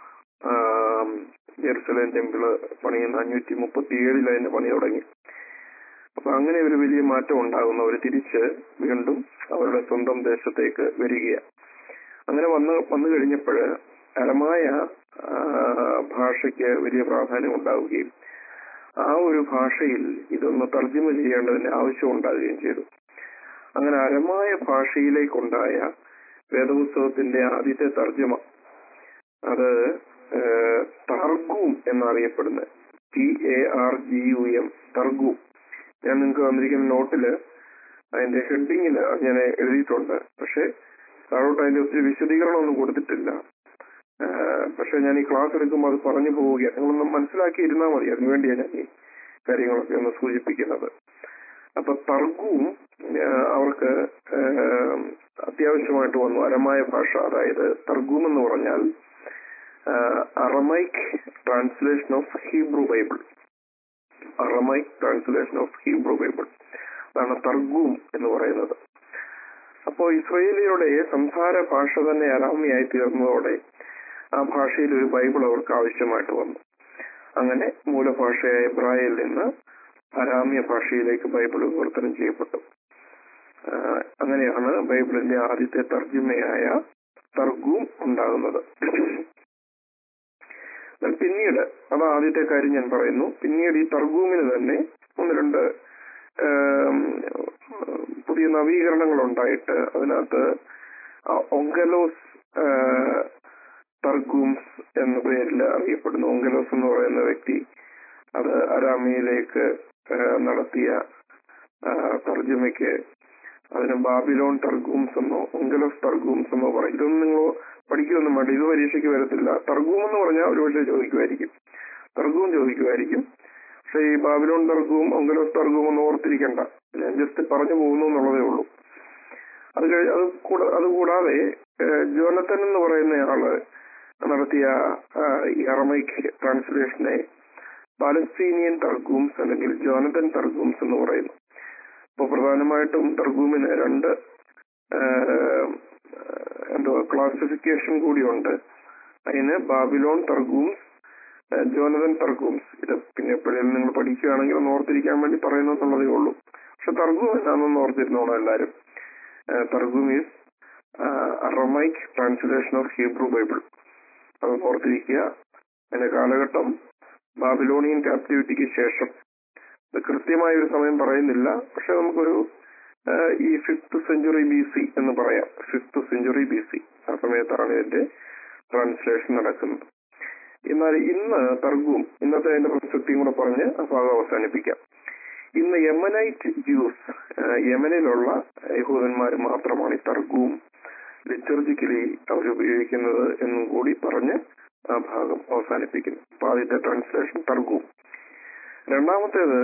ജെറുസലേം ടെമ്പിള് പണിയുന്ന അഞ്ഞൂറ്റി മുപ്പത്തി ഏഴിൽ അതിന്റെ പണി തുടങ്ങി അപ്പൊ അങ്ങനെ ഒരു വലിയ മാറ്റം ഉണ്ടാകുന്നു അവർ തിരിച്ച് വീണ്ടും അവരുടെ സ്വന്തം ദേശത്തേക്ക് വരികയാണ് അങ്ങനെ വന്ന് വന്നു കഴിഞ്ഞപ്പോൾ അരമായ ആ, ഭാഷയ്ക്ക് വലിയ പ്രാധാന്യം ഉണ്ടാവുകയും ആ ഒരു ഭാഷയിൽ ഇതൊന്ന് തർജ്ജമ ചെയ്യേണ്ടതിന് ആവശ്യം ഉണ്ടാവുകയും ചെയ്തു അങ്ങനെ അരമായ ഭാഷയിലേക്കുണ്ടായ വേദപുസ്തകത്തിന്റെ ആദ്യത്തെ തർജ്ജമ അത് തർഗൂം എന്നറിയപ്പെടുന്ന T A R G U M Targum ഞാൻ നിങ്ങൾക്ക് വന്നിരിക്കുന്ന നോട്ടില് അതിന്റെ ഹെഡിങ്ങിൽ ഞാൻ എഴുതിയിട്ടുണ്ട് പക്ഷെ താഴോട്ട് അതിന്റെ ഒത്തിരി വിശദീകരണം ഒന്നും കൊടുത്തിട്ടില്ല ആ, പക്ഷെ ഞാൻ ഈ ക്ലാസ് എടുക്കുമ്പോൾ അത് പറഞ്ഞു പോവുകയാണ് നിങ്ങളൊന്ന് മനസ്സിലാക്കി ഇരുന്നാൽ മതി അതിനുവേണ്ടിയാണ് ഞാൻ ഈ കാര്യങ്ങളൊക്കെ ഒന്ന് സൂചിപ്പിക്കുന്നത് അപ്പൊ തർഗവും ആ, അവർക്ക് ആ, അത്യാവശ്യമായിട്ട് വന്നു അരമായ ഭാഷ അതായത് തർഗൂം എന്ന് പറഞ്ഞാൽ Aramaic translation of Hebrew Bible Aramaic translation of Hebrew Bible അതാണ് തർഗൂം എന്ന് പറയുന്നത് അപ്പോൾ ഇസ്രയേലിയുടെ സംസാര ഭാഷ തന്നെ അരാമിയായി തീർന്നതോടെ ആ ഭാഷയിൽ ഒരു ബൈബിൾ അവർക്ക് ആവശ്യമായിട്ട് വന്നു അങ്ങനെ മൂലഭാഷയായ ഇബ്രായിൽ നിന്ന് അരാമ്യ ഭാഷയിലേക്ക് ബൈബിൾ വിവർത്തനം ചെയ്യപ്പെട്ടു ആ, അങ്ങനെയാണ് ബൈബിളിന്റെ ആദ്യത്തെ തർജ്ജമയായ തർഗൂം ഉണ്ടാകുന്നത് എന്നാൽ പിന്നീട് അത് ആദ്യത്തെ കാര്യം ഞാൻ പറയുന്നു പിന്നീട് ഈ തർഗൂമിന് തന്നെ ഒന്ന് രണ്ട് ഏം, പുതിയ നവീകരണങ്ങൾ ഉണ്ടായിട്ട് അതിനകത്ത് ഒങ്കലോസ് തർഗൂംസ് എന്ന പേരിൽ അറിയപ്പെടുന്നു ഒങ്കലോസ് എന്ന് പറയുന്ന വ്യക്തി അത് അരാമിയിലേക്ക് ആ, നടത്തിയ ആ, തർജ്ജമയ്ക്ക് അതിന് ബാബിലോൺ തർഗൂംസ് എന്നോ ഒങ്കലോസ് തർഗൂംസ് എന്നോ പറയും ഇതൊന്നും നിങ്ങൾ പഠിക്കുകയൊന്നും വേണ്ട ഇത് പരീക്ഷയ്ക്ക് വരത്തില്ല തർഗൂം എന്ന് പറഞ്ഞാൽ ഒരു പക്ഷേ ചോദിക്കുമായിരിക്കും തർഗൂം ചോദിക്കുമായിരിക്കും പക്ഷെ ഈ ബാബിലോൺ തർഗവും ഒങ്കലോസ് തർഗവും ഒന്ന് ഓർത്തിരിക്കണ്ട ഞാൻ ജസ്റ്റ് പറഞ്ഞു പോകുന്നു എന്നുള്ളതേ ഉള്ളൂ അത് കഴി അത് കൂടാ അത് കൂടാതെ ഏഹ്, ജോനത്തൻ എന്ന് പറയുന്നയാള് നടത്തിയ ആ, ഈ അറമൈക്ക് ട്രാൻസ്ലേഷനെ പാലസ്തീനിയൻ തർഗൂംസ് അല്ലെങ്കിൽ ജോനത്തൻ തർഗൂംസ് എന്ന് പറയുന്നു അപ്പോൾ പ്രധാനമായിട്ടും തർഗൂമിന് രണ്ട് ഏഹ്, എന്തോ ക്ലാസിഫിക്കേഷൻ കൂടിയുണ്ട് അതിന് ബാബിലോൺ തർഗൂംസ് ഏഹ്, ജോനതൻ തർഗൂംസ് ഇത് പിന്നെ എപ്പോഴും നിങ്ങൾ പഠിക്കുകയാണെങ്കിൽ ഒന്ന് ഓർത്തിരിക്കാൻ വേണ്ടി പറയുന്നു എന്നുള്ളതേ ഉള്ളൂ പക്ഷെ തർഗൂം എന്നാണെന്ന് ഓർത്തിരുന്നോളൂ എല്ലാവരും Targum is Aramaic translation of Hebrew Bible അത് ഓർത്തിരിക്കുക അതിന്റെ കാലഘട്ടം ബാബിലോണിയൻ ക്യാപ്റ്റിവിറ്റിക്ക് ശേഷം ഇത് കൃത്യമായ ഒരു സമയം പറയുന്നില്ല പക്ഷെ നമുക്കൊരു ആ, ഈ ഫിഫ്ത് സെഞ്ചുറി ബി സി എന്ന് പറയാം ഫിഫ്ത് സെഞ്ചുറി ബി സി ആ സമയത്താണ് ഇതിന്റെ ട്രാൻസ്ലേഷൻ നടക്കുന്നത് എന്നാൽ ഇന്ന് തർഗൂം ഇന്നത്തെ അതിന്റെ പ്രസക്തിയും കൂടെ പറഞ്ഞ് ആ ഭാഗം അവസാനിപ്പിക്കാം ഇന്ന് യമനൈറ്റ് ജ്യൂസ് യമനിലുള്ള യഹൂദന്മാർ മാത്രമാണ് ഈ തർഗൂം ലിറ്റർജിക്കലി അവർ ഉപയോഗിക്കുന്നത് എന്നും കൂടി പറഞ്ഞ് ആ ഭാഗം അവസാനിപ്പിക്കുന്നു അപ്പൊ ആദ്യത്തെ ട്രാൻസ്ലേഷൻ തർഗൂം രണ്ടാമത്തേത്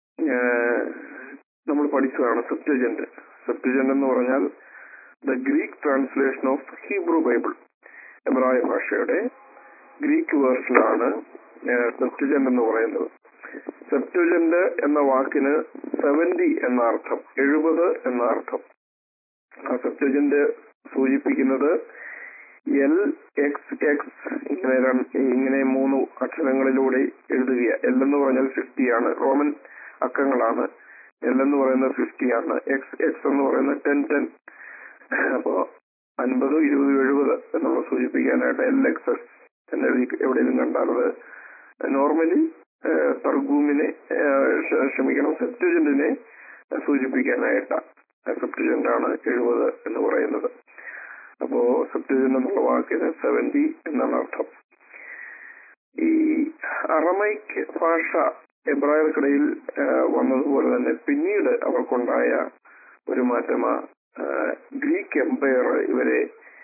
നമ്മൾ പഠിച്ചതാണ് സെപ്റ്റജന്റ് സെപ്റ്റജന്റ് എന്ന് പറഞ്ഞാൽ the Greek translation of Hebrew Bible എബ്രായ ഭാഷയുടെ ഗ്രീക്ക് വേർഷനാണ് സെപ്റ്റജന്റ് എന്ന് പറയുന്നത് സെപ്റ്റജന്റ് എന്ന വാക്കിന് സെവന്റി എന്ന അർത്ഥം എഴുപത് എന്ന അർത്ഥം ആ സെപ്റ്റജന്റ് സൂചിപ്പിക്കുന്നത് എൽ എക്സ് എക്സ് ഇങ്ങനെ രണ്ട്- ഇങ്ങനെ മൂന്ന് അക്ഷരങ്ങളിലൂടെ എഴുതുക എൽ എന്ന് പറഞ്ഞാൽ ഫിഫ്റ്റി ആണ് റോമൻ അക്കങ്ങളാണ് എൽ എന്ന് പറയുന്നത് ഫിഫ്റ്റി ആണ് എക്സ് എക്സ് എന്ന് പറയുന്നത് ടെൻ ടെൻ അപ്പോ അൻപത് ഇരുപത് എഴുപത് എന്നുള്ള സൂചിപ്പിക്കാനായിട്ട് എൽ എക്സ് എസ് എന്നെഴുതി എവിടെയെങ്കിലും കണ്ടാൽ അത് നോർമലി തർഗൂമിനെ ഏഹ്, ക്ഷ- ക്ഷമിക്കണം സെപ്റ്റജന്റിനെ സൂചിപ്പിക്കാനായിട്ടാണ് സെപ്റ്റജന്റ് ആണ് എഴുപത് എന്ന് പറയുന്നത് അപ്പോ സെപ്റ്റജന്റ് എന്നുള്ള വാക്കിന് സെവന്റി എന്നാണ് അർത്ഥം ഈ അറമൈക്ക് ഭാഷ എബ്രായർക്കിടയിൽ ഏഹ്, വന്നതുപോലെ തന്നെ പിന്നീട് അവർക്കുണ്ടായ ഒരു മാറ്റമാ ഏഹ്, ഗ്രീക്ക് എംപയർ ഇവരെ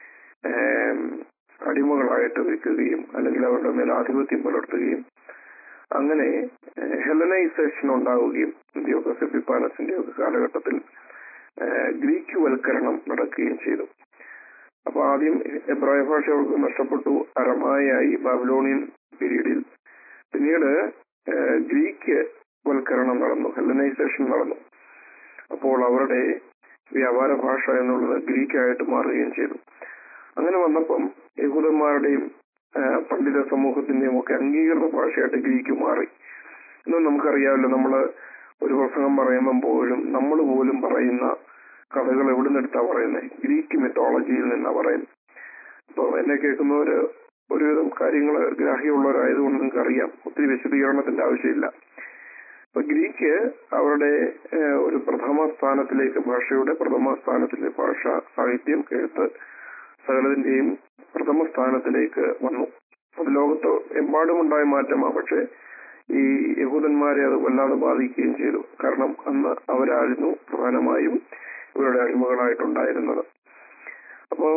ഏം, അടിമകളായിട്ട് വെക്കുകയും അല്ലെങ്കിൽ അവരുടെ മേൽ ആധിപത്യം പുലർത്തുകയും അങ്ങനെ ഏഹ്, ഹെലനൈസേഷൻ ഉണ്ടാവുകയും ഇന്ത്യയൊക്കെ സെപ്പിപ്പാനസിന്റെ ഒക്കെ കാലഘട്ടത്തിൽ ഏഹ്, ഗ്രീക്ക് വൽക്കരണം നടക്കുകയും ചെയ്തു അപ്പൊ ആദ്യം എബ്രായ ഭാഷ അവർക്ക് നഷ്ടപ്പെട്ടു അരമായായി ബാബിലോണിയൻ പീരീഡിൽ പിന്നീട് ഏഹ്, ഗ്രീക്ക് വൽക്കരണം നടന്നു ഹെലനൈസേഷൻ നടന്നു അപ്പോൾ അവരുടെ വ്യാപാര ഭാഷ എന്നുള്ളത് ഗ്രീക്കായിട്ട് മാറുകയും ചെയ്തു അങ്ങനെ വന്നപ്പം യഹൂദന്മാരുടെയും ഏഹ്, പണ്ഡിത സമൂഹത്തിന്റെയും ഒക്കെ അംഗീകൃത ഭാഷയായിട്ട് ഗ്രീക്ക് മാറി ഇന്ന് നമുക്കറിയാമല്ലോ നമ്മള് ഒരു പ്രസംഗം പറയുമ്പം പോലും നമ്മൾ പോലും പറയുന്ന കഥകൾ എവിടെ നിന്നെടുത്താ പറയുന്നത് ഗ്രീക്ക് മിത്തോളജിയിൽ നിന്നാ പറയുന്നത് അപ്പൊ എന്നെ കേൾക്കുന്നവര് ഒരുവിധം കാര്യങ്ങൾ ഗ്രാഹ്യമുള്ളവരായതുകൊണ്ട് നിങ്ങൾക്ക് അറിയാം ഒത്തിരി വിശദീകരണത്തിന്റെ ആവശ്യമില്ല അപ്പൊ ഗ്രീക്ക് അവരുടെ ഏഹ്, ഒരു പ്രഥമ സ്ഥാനത്തിലേക്ക് ഭാഷയുടെ പ്രഥമ സ്ഥാനത്തിലെ ഭാഷ സാഹിത്യം എഴുത്ത് സകലതിന്റെയും പ്രഥമ സ്ഥാനത്തിലേക്ക് വന്നു അത് ലോകത്ത് എമ്പാടുമുണ്ടായ മാറ്റമാണ് പക്ഷെ ഈ യഹൂദന്മാരെ അത് വല്ലാതെ ബാധിക്കുകയും ചെയ്തു കാരണം അന്ന് അവരായിരുന്നു പ്രധാനമായും ഇവരുടെ അടിമകളായിട്ടുണ്ടായിരുന്നത് അപ്പോ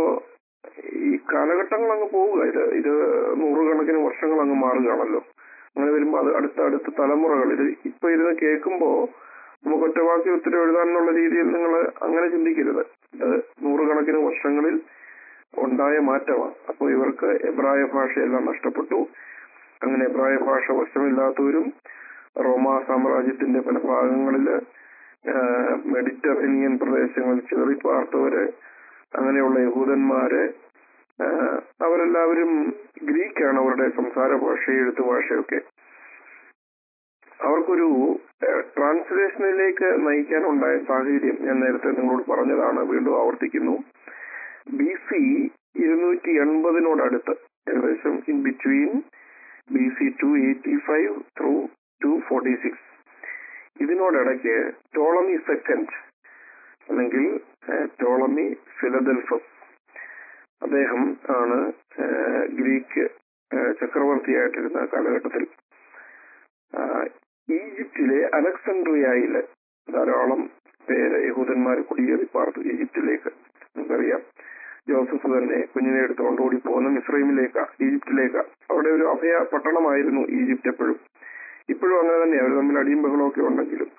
ഈ കാലഘട്ടങ്ങൾ അങ്ങ് പോവുക ഇത് ഇത് നൂറുകണക്കിന് വർഷങ്ങൾ അങ്ങ് മാറുകയാണല്ലോ അങ്ങനെ വരുമ്പോൾ അത് അടുത്ത അടുത്ത തലമുറകൾ ഇത് ഇപ്പൊ ഇരുന്ന് കേൾക്കുമ്പോ നമുക്ക് ഒറ്റവാക്കി ഉത്തരം എഴുതാനുള്ള രീതിയിൽ നിങ്ങൾ അങ്ങനെ ചിന്തിക്കരുത് ഇത് നൂറുകണക്കിന് വർഷങ്ങളിൽ ഉണ്ടായ മാറ്റമാണ് അപ്പോൾ ഇവർക്ക് എബ്രായ ഭാഷയെല്ലാം നഷ്ടപ്പെട്ടു അങ്ങനെ എബ്രായ ഭാഷ വശമില്ലാത്തവരും റോമ സാമ്രാജ്യത്തിന്റെ പല ഭാഗങ്ങളില് ആഹ് മെഡിറ്ററേനിയൻ പ്രദേശങ്ങളിൽ ചിതറിപ്പാർത്തവര് അങ്ങനെയുള്ള യഹൂദന്മാര് ആഹ് അവരെല്ലാവരും ഗ്രീക്കാണ് അവരുടെ സംസാര ഭാഷ എഴുത്ത് ഭാഷയൊക്കെ അവർക്കൊരു ഏഹ്, ട്രാൻസ്ലേഷനിലേക്ക് നയിക്കാനുണ്ടായ സാഹചര്യം ഞാൻ നേരത്തെ നിങ്ങളോട് പറഞ്ഞതാണ് വീണ്ടും ആവർത്തിക്കുന്നു ബി സി ഇരുന്നൂറ്റി എൺപതിനോടടുത്ത് ഏകദേശം in between B C two eighty five through two forty six ഇതിനോടിടയ്ക്ക് ടോളമി സെക്കൻഡ് അല്ലെങ്കിൽ ഏഹ്, ടോളമി ഫിലദൽഫസ് അദ്ദേഹം ആണ് ഏഹ്, ഗ്രീക്ക് ഏഹ്, ചക്രവർത്തിയായിട്ടിരുന്ന കാലഘട്ടത്തിൽ ആഹ്, ഈജിപ്തിലെ അലക്സാണ്ട്രിയയില് ധാരാളം പേര് യഹൂദന്മാർ കുടിയേറി പാർത്തു ഈജിപ്തിലേക്ക് നമുക്കറിയാം ജോസഫ് തന്നെ കുഞ്ഞിനെ എടുത്തുകൊണ്ട് ഓടിപ്പോകുന്ന മിസ്രൈമിലേക്കാ ഈജിപ്തിലേക്കാ അവിടെ ഒരു അഭയ പട്ടണമായിരുന്നു ഈജിപ്ത് എപ്പോഴും ഇപ്പോഴും അങ്ങനെ തന്നെയാണ് അവർ തമ്മിൽ അടിയും ബഹളമൊക്കെ ഉണ്ടെങ്കിലും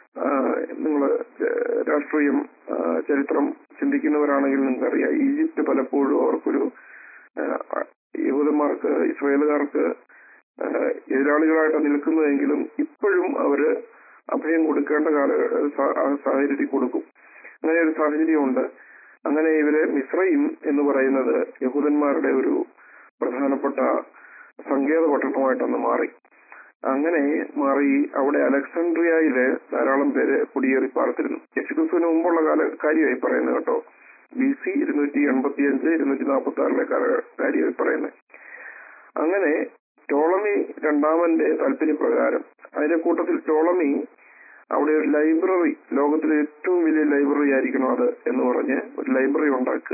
നിങ്ങൾ രാഷ്ട്രീയം ആ, ചരിത്രം ചിന്തിക്കുന്നവരാണെങ്കിൽ നിങ്ങൾക്കറിയാം ഈജിപ്ത് പലപ്പോഴും അവർക്കൊരു ആ, യഹൂദന്മാർക്ക് ഇസ്രായേലുകാർക്ക് ആ, എതിരാളികളായിട്ട് നിൽക്കുന്നതെങ്കിലും ഇപ്പോഴും അവര് അഭയം കൊടുക്കേണ്ട കാല സാ- ആ സാഹചര്യത്തിൽ കൊടുക്കും അങ്ങനെ ഒരു സാഹചര്യമുണ്ട് അങ്ങനെ ഇവര് മിശ്രയും എന്ന് പറയുന്നത് യഹൂദന്മാരുടെ ഒരു പ്രധാനപ്പെട്ട സങ്കേത പട്ടണമായിട്ടൊന്ന് മാറി അങ്ങനെ മാറി അവിടെ അലക്സാണ്ട്രിയയില് ധാരാളം പേര് കുടിയേറി പാർത്തിരുന്നു യേശുക്രിസ്തുവിന് മുമ്പുള്ള കാല കാര്യമായി പറയുന്നത് കേട്ടോ ബി സി ഇരുന്നൂറ്റി എൺപത്തി അഞ്ച് ഇരുന്നൂറ്റി നാൽപ്പത്തി ആറിലെ കാര്യമായി പറയുന്നത് അങ്ങനെ ടോളമി രണ്ടാമന്റെ താല്പര്യപ്രകാരം അതിന്റെ കൂട്ടത്തിൽ ടോളമി അവിടെ ഒരു ലൈബ്രറി ലോകത്തിലെ ഏറ്റവും വലിയ ലൈബ്രറി ആയിരിക്കണം അത് എന്ന് പറഞ്ഞ് ഒരു ലൈബ്രറി ഉണ്ടാക്കുക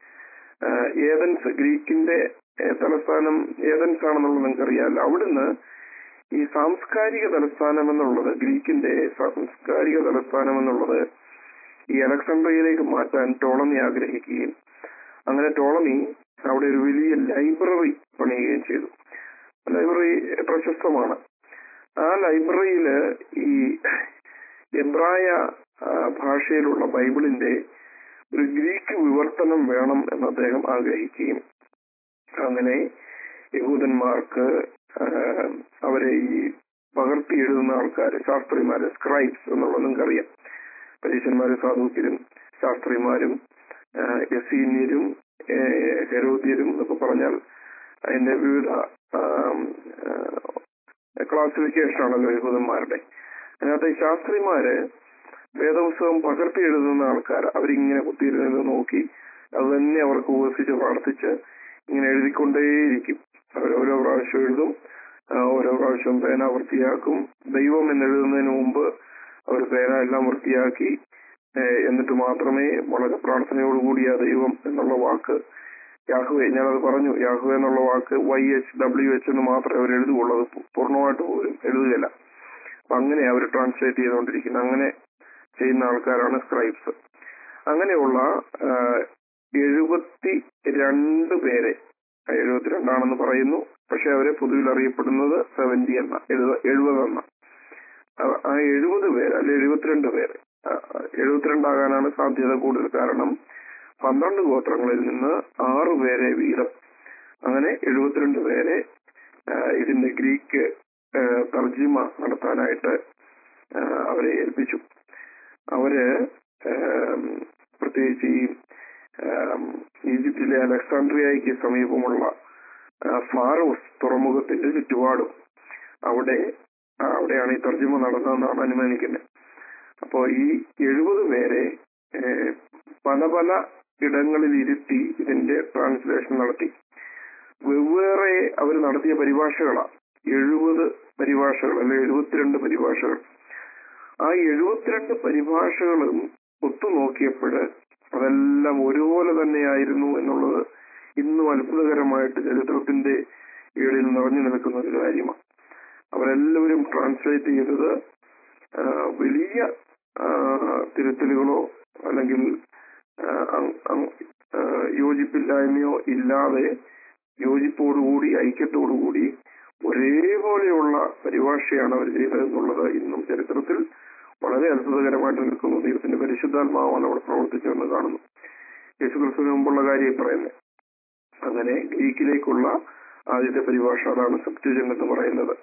ആഹ് ഏതൻസ് ഗ്രീക്കിന്റെ ഏഹ് തലസ്ഥാനം ഏതൻസ് ആണെന്നുള്ളത് നിങ്ങൾക്കറിയാമല്ലോ അവിടുന്ന് ഈ സാംസ്കാരിക തലസ്ഥാനം എന്നുള്ളത് ഗ്രീക്കിന്റെ സാംസ്കാരിക തലസ്ഥാനം എന്നുള്ളത് ഈ അലക്സാണ്ട്രിയയിലേക്ക് മാറ്റാൻ ടോളമി ആഗ്രഹിക്കുകയും അങ്ങനെ ടോളമി അവിടെ ഒരു വലിയ ലൈബ്രറി പണിയുകയും ചെയ്തു ലൈബ്രറി പ്രശസ്തമാണ് ആ ലൈബ്രറിയില് ഈ എബ്രായ ആ, ഭാഷയിലുള്ള ബൈബിളിന്റെ ഒരു ഗ്രീക്ക് വിവർത്തനം വേണം എന്ന് അദ്ദേഹം ആഗ്രഹിക്കുകയും അങ്ങനെ യഹൂദന്മാർക്ക് ആ, അവരെ ഈ പകർത്തി എഴുതുന്ന ആൾക്കാർ ശാസ്ത്രിമാര് സ്ക്രൈബ്സ് എന്നുള്ളത് നിങ്ങൾക്കറിയാം പരീക്ഷന്മാരും സാധുക്യരും ശാസ്ത്രിമാരും ആ, യസീന്യരും ഏ, ഹെരോദ്യരും എന്നൊക്കെ പറഞ്ഞാൽ അതിന്റെ വിവിധ ക്ലാസിഫിക്കേഷൻ ആണല്ലോ യഹൂദന്മാരുടെ അതിനകത്ത് ഈ ശാസ്ത്രിമാര് വേദപുസ്തകം പകർത്തി എഴുതുന്ന ആൾക്കാർ അവരിങ്ങനെ കുത്തിയിരുന്നത് നോക്കി അത് തന്നെ അവർക്ക് ഉപസിച്ച് പ്രാർത്ഥിച്ച് ഇങ്ങനെ എഴുതിക്കൊണ്ടേയിരിക്കും അവർ ഓരോ പ്രാവശ്യം എഴുതും ആ, ഓരോ പ്രാവശ്യം പേന വൃത്തിയാക്കും ദൈവം എന്നെഴുതുന്നതിന് മുമ്പ് അവർ പേന എല്ലാം വൃത്തിയാക്കി ഏ, എന്നിട്ട് മാത്രമേ വളരെ പ്രാർത്ഥനയോടുകൂടി ആ ദൈവം എന്നുള്ള വാക്ക് യാഹുവെ ഞാനത് പറഞ്ഞു യാഹുവെ എന്നുള്ള വാക്ക് വൈ എച്ച് ഡബ്ല്യു എച്ച് എന്ന് മാത്രമേ അവർ എഴുതുകയുള്ളൂ അത് പൂ- പൂർണ്ണമായിട്ട് പോലും എഴുതുകയില്ല അപ്പൊ അങ്ങനെ അവർ ട്രാൻസ്ലേറ്റ് ചെയ്തുകൊണ്ടിരിക്കുന്നത് അങ്ങനെ ചെയ്യുന്ന ആൾക്കാരാണ് സ്ക്രൈബ്സ് അങ്ങനെയുള്ള എഴുപത്തി രണ്ട് പേരെ എഴുപത്തിരണ്ടാണെന്ന് പറയുന്നു പക്ഷെ അവരെ പൊതുവിൽ അറിയപ്പെടുന്നത് സെവന്റി എന്ന എഴുപ എഴുപത് എന്ന ആ- ആ എഴുപത് പേര് അല്ലെ എഴുപത്തിരണ്ട് പേര് ആ, ആ, എഴുപത്തിരണ്ടാകാനാണ് സാധ്യത കൂടുതൽ കാരണം പന്ത്രണ്ട് ഗോത്രങ്ങളിൽ നിന്ന് ആറ് പേരെ വീതം അങ്ങനെ എഴുപത്തിരണ്ട് പേരെ ആ, ഇതിന്റെ ഗ്രീക്ക് ആ, തർജിമ നടത്താനായിട്ട് ആ, അവരെ ഏൽപ്പിച്ചു അവര് ആം, പ്രത്യേകിച്ച് ഈ ആം, ഈജിപ്തിലെ അലക്സാണ്ട്രിയയ്ക്ക് സമീപമുള്ള ആ, ഫാറോസ് തുറമുഖത്തിന്റെ ചുറ്റുപാടും അവിടെ ആ, അവിടെയാണ് ഈ തർജ്ജിമ നടന്നതെന്നാണ് അനുമാനിക്കുന്നത് അപ്പോ ഈ എഴുപത് പേരെ ഏ, പല പല ഇടങ്ങളിൽ ഇരുത്തി ഇതിന്റെ ട്രാൻസ്ലേഷൻ നടത്തി വെവ്വേറെ അവർ നടത്തിയ പരിഭാഷകളാ എഴുപത് പരിഭാഷകൾ അല്ലെ എഴുപത്തിരണ്ട് പരിഭാഷകൾ ആ എഴുപത്തിരണ്ട് പരിഭാഷകളും ഒത്തുനോക്കിയപ്പോൾ അതെല്ലാം ഒരുപോലെ തന്നെയായിരുന്നു എന്നുള്ളത് ഇന്നും അത്ഭുതകരമായിട്ട് ചരിത്രത്തിന്റെ ഏളിൽ നിറഞ്ഞു നിൽക്കുന്ന ഒരു കാര്യമാണ് അവരെല്ലാവരും ട്രാൻസ്ലേറ്റ് ചെയ്തത് ആ, വലിയ ആ, തിരുത്തലുകളോ അല്ലെങ്കിൽ ആ, അങ്- അങ്- ആ, യോജിപ്പില്ലായ്മയോ ഇല്ലാതെ യോജിപ്പോടുകൂടി ഐക്യത്തോടുകൂടി ഒരേപോലെയുള്ള പരിഭാഷയാണ് അവർ ചെയ്തതെന്നുള്ളത് ഇന്നും ചരിത്രത്തിൽ വളരെ അത്ഭുതകരമായിട്ട് നിൽക്കുന്നു ദൈവത്തിന്റെ പരിശുദ്ധാത്മാവാണ് അവിടെ പ്രവർത്തിച്ചതെന്ന് കാണുന്നു യേശുക്രിസ്തുവിന് മുമ്പുള്ള കാര്യം പറയുന്നത് അങ്ങനെ ഗ്രീക്കിലേക്കുള്ള ആദ്യത്തെ പരിഭാഷ അതാണ് സബ്റ്റ്യൂജൻ എന്ന് പറയുന്നത്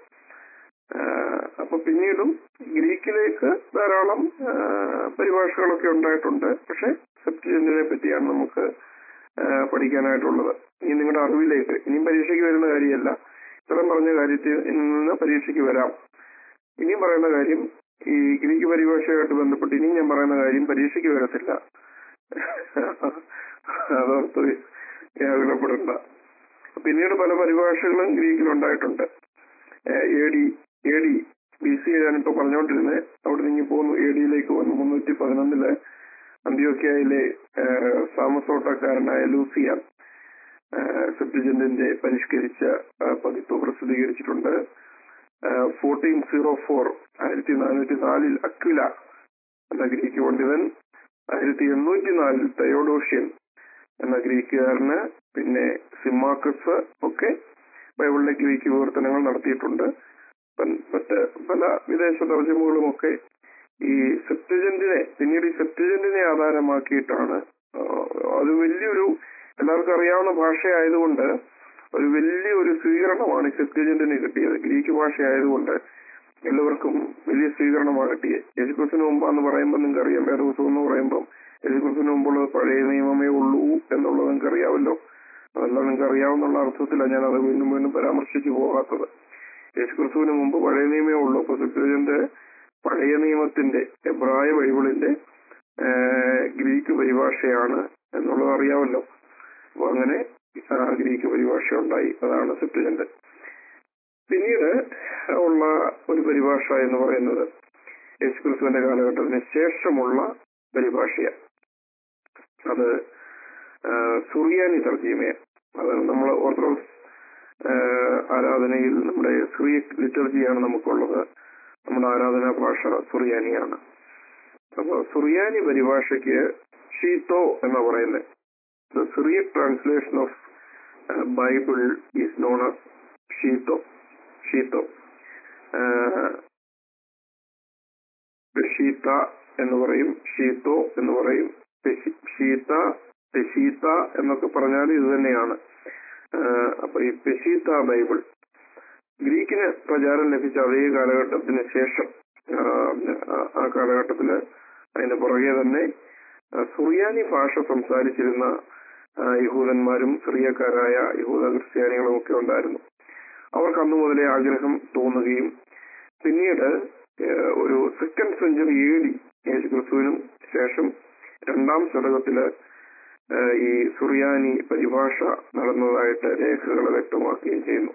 ആഹ് അപ്പൊ പിന്നീടും ഗ്രീക്കിലേക്ക് ധാരാളം ആഹ് പരിഭാഷകളൊക്കെ ഉണ്ടായിട്ടുണ്ട് പക്ഷെ സബ്റ്റ്യൂജന്റിനെ പറ്റിയാണ് നമുക്ക് ആഹ് പഠിക്കാനായിട്ടുള്ളത് ഇനി നിങ്ങളുടെ അറിവിലേക്ക് ഇനിയും പരീക്ഷയ്ക്ക് വരുന്ന കാര്യമല്ല ഇത്രയും പറഞ്ഞ കാര്യത്തിൽ നിന്ന് പരീക്ഷയ്ക്ക് വരാം ഇനിയും പറയുന്ന കാര്യം ഈ ഗ്രീക്ക് പരിഭാഷയായിട്ട് ബന്ധപ്പെട്ട് ഇനിയും ഞാൻ പറയുന്ന കാര്യം പരീക്ഷയ്ക്ക് വരത്തില്ല അതോർത്ത് വ്യാകുലപ്പെടണ്ട പിന്നീട് പല പരിഭാഷകളും ഗ്രീക്കിൽ ഉണ്ടായിട്ടുണ്ട് A D A D B C ഞാനിപ്പോ പറഞ്ഞുകൊണ്ടിരുന്നത് അവിടെ നിന്ന് പോന്നു എ ഡിയിലേക്ക് വന്നു മുന്നൂറ്റി പതിനൊന്നില് അന്ത്യോക്യയിലെ സാമസോട്ടക്കാരനായ ലൂസിയാൻ സെപ്റ്റിജന്റിന്റെ പരിഷ്കരിച്ച ആ, പതിപ്പ് പ്രസിദ്ധീകരിച്ചിട്ടുണ്ട് ഫോർട്ടീൻ സീറോ ഫോർ ആയിരത്തി നാനൂറ്റി നാലിൽ അക്വില എന്ന ഗ്രീക്ക് പണ്ഡിതൻ ആയിരത്തി എണ്ണൂറ്റി നാലിൽ തയോഡോഷ്യൻ എന്ന ഗ്രീക്കുകാരന് പിന്നെ സിമാക്കസ് ഒക്കെ ബൈബിളിലെ ഗ്രീക്ക് വിവർത്തനങ്ങൾ നടത്തിയിട്ടുണ്ട് പൻ- മറ്റ് പല വിദേശ തർജ്ജമകളും ഒക്കെ ഈ സെപ്റ്റജന്റിനെ പിന്നീട് ഈ സെപ്റ്റജന്റിനെ ആധാരമാക്കിയിട്ടാണ് ആ, അത് വലിയൊരു എല്ലാവർക്കും അറിയാവുന്ന ഭാഷയായതുകൊണ്ട് ഒരു വലിയ ഒരു സ്വീകരണമാണ് ഈ സെപ്റ്റജന്റിന് കിട്ടിയത് ഗ്രീക്ക് ഭാഷയായതുകൊണ്ട് എല്ലാവർക്കും വലിയ സ്വീകരണമാണ് കിട്ടിയത് യേശുക്രിസ്തുവിന് മുമ്പാന്ന് പറയുമ്പോൾ നിങ്ങൾക്ക് അറിയാം വേദപുസ്തകം എന്ന് പറയുമ്പോൾ യേശുക്രിസ്തുവിന് മുമ്പുള്ളത് പഴയ നിയമമേ ഉള്ളൂ എന്നുള്ളത് നിങ്ങൾക്ക് അറിയാമല്ലോ അതെല്ലാം നിങ്ങൾക്ക് അറിയാവുന്നുള്ള അർത്ഥത്തിലാണ് ഞാൻ അത് വീണ്ടും വീണ്ടും പരാമർശിച്ചു പോകാത്തത് യേശുക്രിസ്തുവിന് മുമ്പ് പഴയ നിയമമേ ഉള്ളൂ അപ്പൊ സെപ്റ്റജന്റ് പഴയ നിയമത്തിന്റെ എബ്രായ ബൈബിളിന്റെ ആ, ഗ്രീക്ക് പരിഭാഷയാണ് എന്നുള്ളത് അറിയാമല്ലോ അപ്പൊ അങ്ങനെ ആ, ഗ്രീക്ക് പരിഭാഷ ഉണ്ടായി അതാണ് സെപ്റ്റജന്റ് പിന്നീട് ഉള്ള ഒരു പരിഭാഷ എന്ന് പറയുന്നത് യേശുക്രിസ്തുവിന്റെ കാലഘട്ടത്തിന് ശേഷമുള്ള പരിഭാഷയാണ് അത് ആ, സുറിയാനി തർജ്ജീമയ അതാണ് നമ്മൾ ഓർത്തഡോക്സ് ആ, ആരാധനയിൽ നമ്മുടെ സിറിയക് ലിറ്റർജിയാണ് നമുക്കുള്ളത് നമ്മുടെ ആരാധനാ ഭാഷ സുറിയാനിയാണ് അപ്പൊ സുറിയാനി പരിഭാഷയ്ക്ക് ഷീത്തോ എന്ന് പറയുന്നത് the Syriac translation of Bible is known as ഷീത്തോ ഷീത്തോ ഷീത്ത എന്ന് പറയും ഷീത്തോ എന്ന് പറയും പെഷി- ഷീത്ത പെഷീത്ത എന്നൊക്കെ പറഞ്ഞാൽ ഇത് തന്നെയാണ് ആഹ് അപ്പൊ ഈ പെഷീത്ത ബൈബിൾ ഗ്രീക്കിന് പ്രചാരം ലഭിച്ച അതേ കാലഘട്ടത്തിന് ശേഷം ആഹ് ആ കാലഘട്ടത്തില് അതിന്റെ പുറകെ തന്നെ ആഹ് സുറിയാനി ഭാഷ സംസാരിച്ചിരുന്ന ആഹ് യഹൂദന്മാരും സിറിയക്കാരായ യഹൂദ ക്രിസ്ത്യാനികളും ഒക്കെ ഉണ്ടായിരുന്നു അവർക്ക് അന്നു മുതലേ ആഗ്രഹം തോന്നുകയും പിന്നീട് ഏഹ് ഒരു സെക്കൻഡ് സെഞ്ചുറി എ ഡി യേശുക്രിസ്തുവിനും ശേഷം രണ്ടാം ശതകത്തില് ഏഹ് ഈ സുറിയാനി പരിഭാഷ നടന്നതായിട്ട് രേഖകൾ വ്യക്തമാക്കുകയും ചെയ്യുന്നു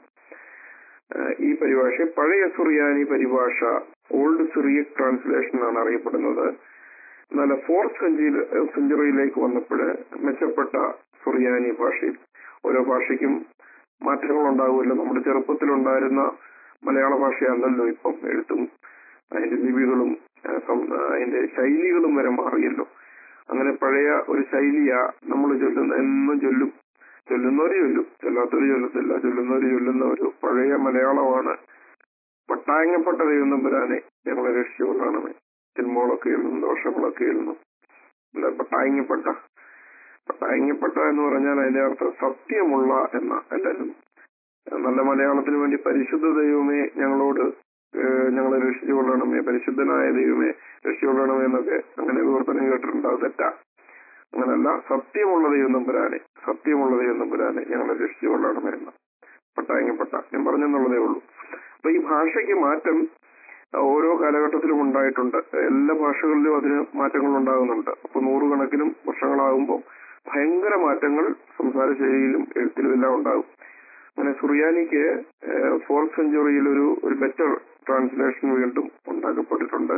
ഏഹ് ഈ പരിഭാഷ പഴയ സുറിയാനി പരിഭാഷ ഓൾഡ് സിറിയക് ട്രാൻസ്ലേഷൻ ആണ് അറിയപ്പെടുന്നത് എന്നാൽ ഫോർത്ത് സെഞ്ചുറി സെഞ്ചുറിയിലേക്ക് വന്നപ്പോൾ മെച്ചപ്പെട്ട സുറിയാനി ഭാഷയിൽ ഓരോ ഭാഷയ്ക്കും മാറ്റങ്ങൾ ഉണ്ടാകുമല്ലോ നമ്മുടെ ചെറുപ്പത്തിലുണ്ടായിരുന്ന മലയാള ഭാഷയല്ലല്ലോ ഇപ്പം എഴുത്തും അതിന്റെ ലിപികളും ആ, സം- ആ, അതിന്റെ ശൈലികളും വരെ മാറിയല്ലോ അങ്ങനെ പഴയ ഒരു ശൈലിയാ നമ്മൾ ചൊല്ലുന്ന എന്നും ചൊല്ലും ചൊല്ലുന്നവര് ചൊല്ലും ചൊല്ലാത്തവര് ചൊല്ലത്തില്ല ചൊല്ലുന്നവര് ചൊല്ലുന്ന ഒരു പഴയ മലയാളമാണ് പട്ടായങ്ങപ്പെട്ട ദൈവം തമ്പുരാനെ ഞങ്ങളെ രക്ഷിച്ചുകൊള്ളണമേ തിന്മകളൊക്കെ എഴുതുന്നു ദോഷങ്ങളൊക്കെ എഴുതുന്നു അല്ല പട്ടായങ്ങപ്പെട്ട പട്ടായങ്ങപ്പെട്ട എന്ന് പറഞ്ഞാൽ അതിന്റെ അർത്ഥം സത്യമുള്ള എന്ന എല്ലാവരും നല്ല മലയാളത്തിന് വേണ്ടി പരിശുദ്ധ ദൈവമേ ഞങ്ങളോട് ഏഹ് ഞങ്ങളെ രക്ഷിച്ചുകൊള്ളണമേ പരിശുദ്ധനായ ദൈവമേ രക്ഷിച്ചുകൊള്ളണമേ എന്നൊക്കെ അങ്ങനെ വിവർത്തനം കേട്ടിട്ടുണ്ട് അത് തെറ്റാ അങ്ങനല്ല സത്യമുള്ള ദൈവം നമ്പുരാനെ സത്യമുള്ള ദൈവം നമ്പുരാനെ ഞങ്ങളെ രക്ഷിച്ചുകൊള്ളണമേ എന്ന് പട്ടായങ്ങപ്പെട്ട ഞാൻ പറഞ്ഞെന്നുള്ളതേ ഉള്ളൂ അപ്പൊ ഈ ഭാഷയ്ക്ക് മാറ്റം ഓരോ കാലഘട്ടത്തിലും ഉണ്ടായിട്ടുണ്ട് എല്ലാ ഭാഷകളിലും അതിന് മാറ്റങ്ങൾ ഉണ്ടാകുന്നുണ്ട് അപ്പൊ നൂറുകണക്കിനും വർഷങ്ങളാകുമ്പോൾ ഭയങ്കര മാറ്റങ്ങൾ സംസാര ശൈലിയിലും എഴുത്തിലും എല്ലാം ഉണ്ടാകും അങ്ങനെ സുറിയാനിക്ക് ഫോർത്ത് സെഞ്ചുറിയിൽ ഒരു ഒരു ബെറ്റർ ട്രാൻസ്ലേഷൻ വീണ്ടും ഉണ്ടാക്കപ്പെട്ടിട്ടുണ്ട്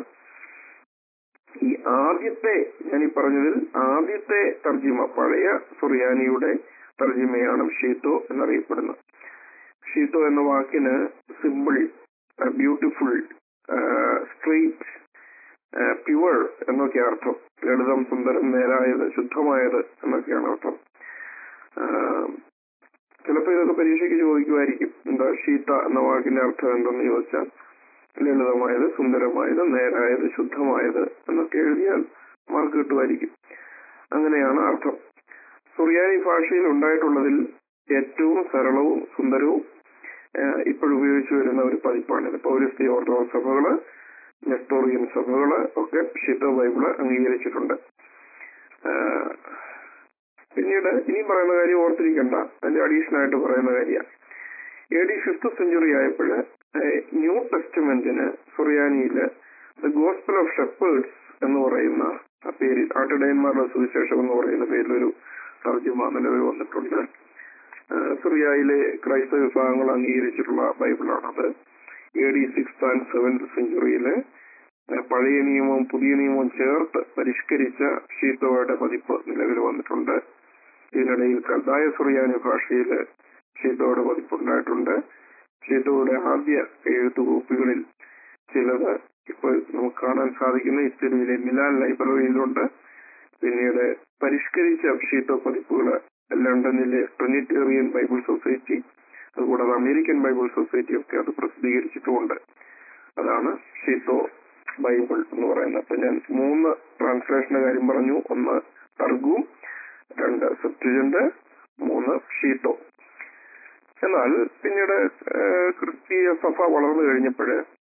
ഈ ആദ്യത്തെ ഞാൻ ഈ പറഞ്ഞതിൽ ആദ്യത്തെ തർജിമ പഴയ സുറിയാനിയുടെ തർജിമയാണ് ഷീത്തോ എന്നറിയപ്പെടുന്നത് ഷീത്തോ എന്ന വാക്കിന് സിമ്പിൾ ബ്യൂട്ടിഫുൾ സ്ട്രെയിറ്റ് പ്യുവർ എന്നൊക്കെ അർത്ഥം ലളിതം സുന്ദരം നേരായത് ശുദ്ധമായത് എന്നൊക്കെയാണ് അർത്ഥം ആഹ് ചിലപ്പോൾ ഇതൊക്കെ പരീക്ഷയ്ക്ക് ചോദിക്കുമായിരിക്കും എന്താ ഷീത്ത എന്ന വാക്കിന്റെ അർത്ഥം എന്തെന്ന് ചോദിച്ചാൽ ലളിതമായത് സുന്ദരമായത് നേരായത് ശുദ്ധമായത് എന്നൊക്കെ എഴുതിയാൽ മാർക്ക് കിട്ടുമായിരിക്കും അങ്ങനെയാണ് അർത്ഥം സുറിയാനി ഭാഷയിൽ ഉണ്ടായിട്ടുള്ളതിൽ ഏറ്റവും സരളവും സുന്ദരവും ഏഹ് ഇപ്പോഴുപയോഗിച്ചു വരുന്ന ഒരു പതിപ്പാണിത് പൗരസ്ത്യ ഓർത്തഡോക്സ് സഭകള് നെസ്റ്റോറിയൻ സഭകള് ഒക്കെ ഷിത്ത ബൈബിള് അംഗീകരിച്ചിട്ടുണ്ട് ഏഹ് പിന്നീട് ഇനി പറയുന്ന കാര്യം ഓർത്തിരിക്കണ്ട അതിന്റെ അഡീഷണൽ ആയിട്ട് പറയുന്ന കാര്യമാണ് എ ഡി ഫിഫ്ത് സെഞ്ചുറി ആയപ്പോൾ ന്യൂ ടെസ്റ്റ്മെന്റിന് സുറിയാനിയില് ദ ഗോസ്പൽ ഓഫ് ഷെപ്പേഴ്സ് എന്ന് പറയുന്ന ആ പേരിൽ ആട്ടിടയന്മാരുടെ സുവിശേഷം എന്ന് പറയുന്ന പേരിലൊരു തർജ്ജമ നിലവിൽ വന്നിട്ടുണ്ട് ആ, സുറിയാനി സിറിയയിലെ ക്രൈസ്തവ വിഭാഗങ്ങൾ അംഗീകരിച്ചിട്ടുള്ള ബൈബിളാണത് A D six and seventh സെഞ്ചുറിയിലെ പഴയ നിയമവും പുതിയ നിയമവും ചേർത്ത് പരിഷ്കരിച്ച ഷീത്തോയുടെ പതിപ്പ് നിലവിൽ വന്നിട്ടുണ്ട് ഇതിനിടയിൽ കൽദായ സുറിയാനി ഭാഷയിൽ ഷീത്തോയുടെ പതിപ്പുണ്ടായിട്ടുണ്ട് ഷീത്തോയുടെ ആദ്യ എഴുത്തു കോപ്പികളിൽ ചിലത് ഇപ്പോൾ നമുക്ക് കാണാൻ സാധിക്കുന്ന ഇസ്തിരിയിലെ മിലാൻ ലൈബ്രറിയിലുണ്ട് പിന്നീട് പരിഷ്കരിച്ച ഷീത്തോ പതിപ്പുകൾ ലണ്ടനിലെ ട്രിനിറ്റേറിയൻ ബൈബിൾ സൊസൈറ്റി അതുകൂടാതെ അമേരിക്കൻ ബൈബിൾ സൊസൈറ്റി ഒക്കെ അത് പ്രസിദ്ധീകരിച്ചിട്ടുമുണ്ട് അതാണ് ഷീത്തോ ബൈബിൾ എന്ന് പറയുന്നത് അപ്പൊ ഞാൻ മൂന്ന് ട്രാൻസ്ലേഷന്റെ കാര്യം പറഞ്ഞു ഒന്ന് തർഗും രണ്ട് സെപ്റ്റുജന്റ് മൂന്ന് ഷീത്തോ എന്നാൽ പിന്നീട് ഏഹ്, ക്രിസ്തീയ സഭ വളർന്നു കഴിഞ്ഞപ്പോൾ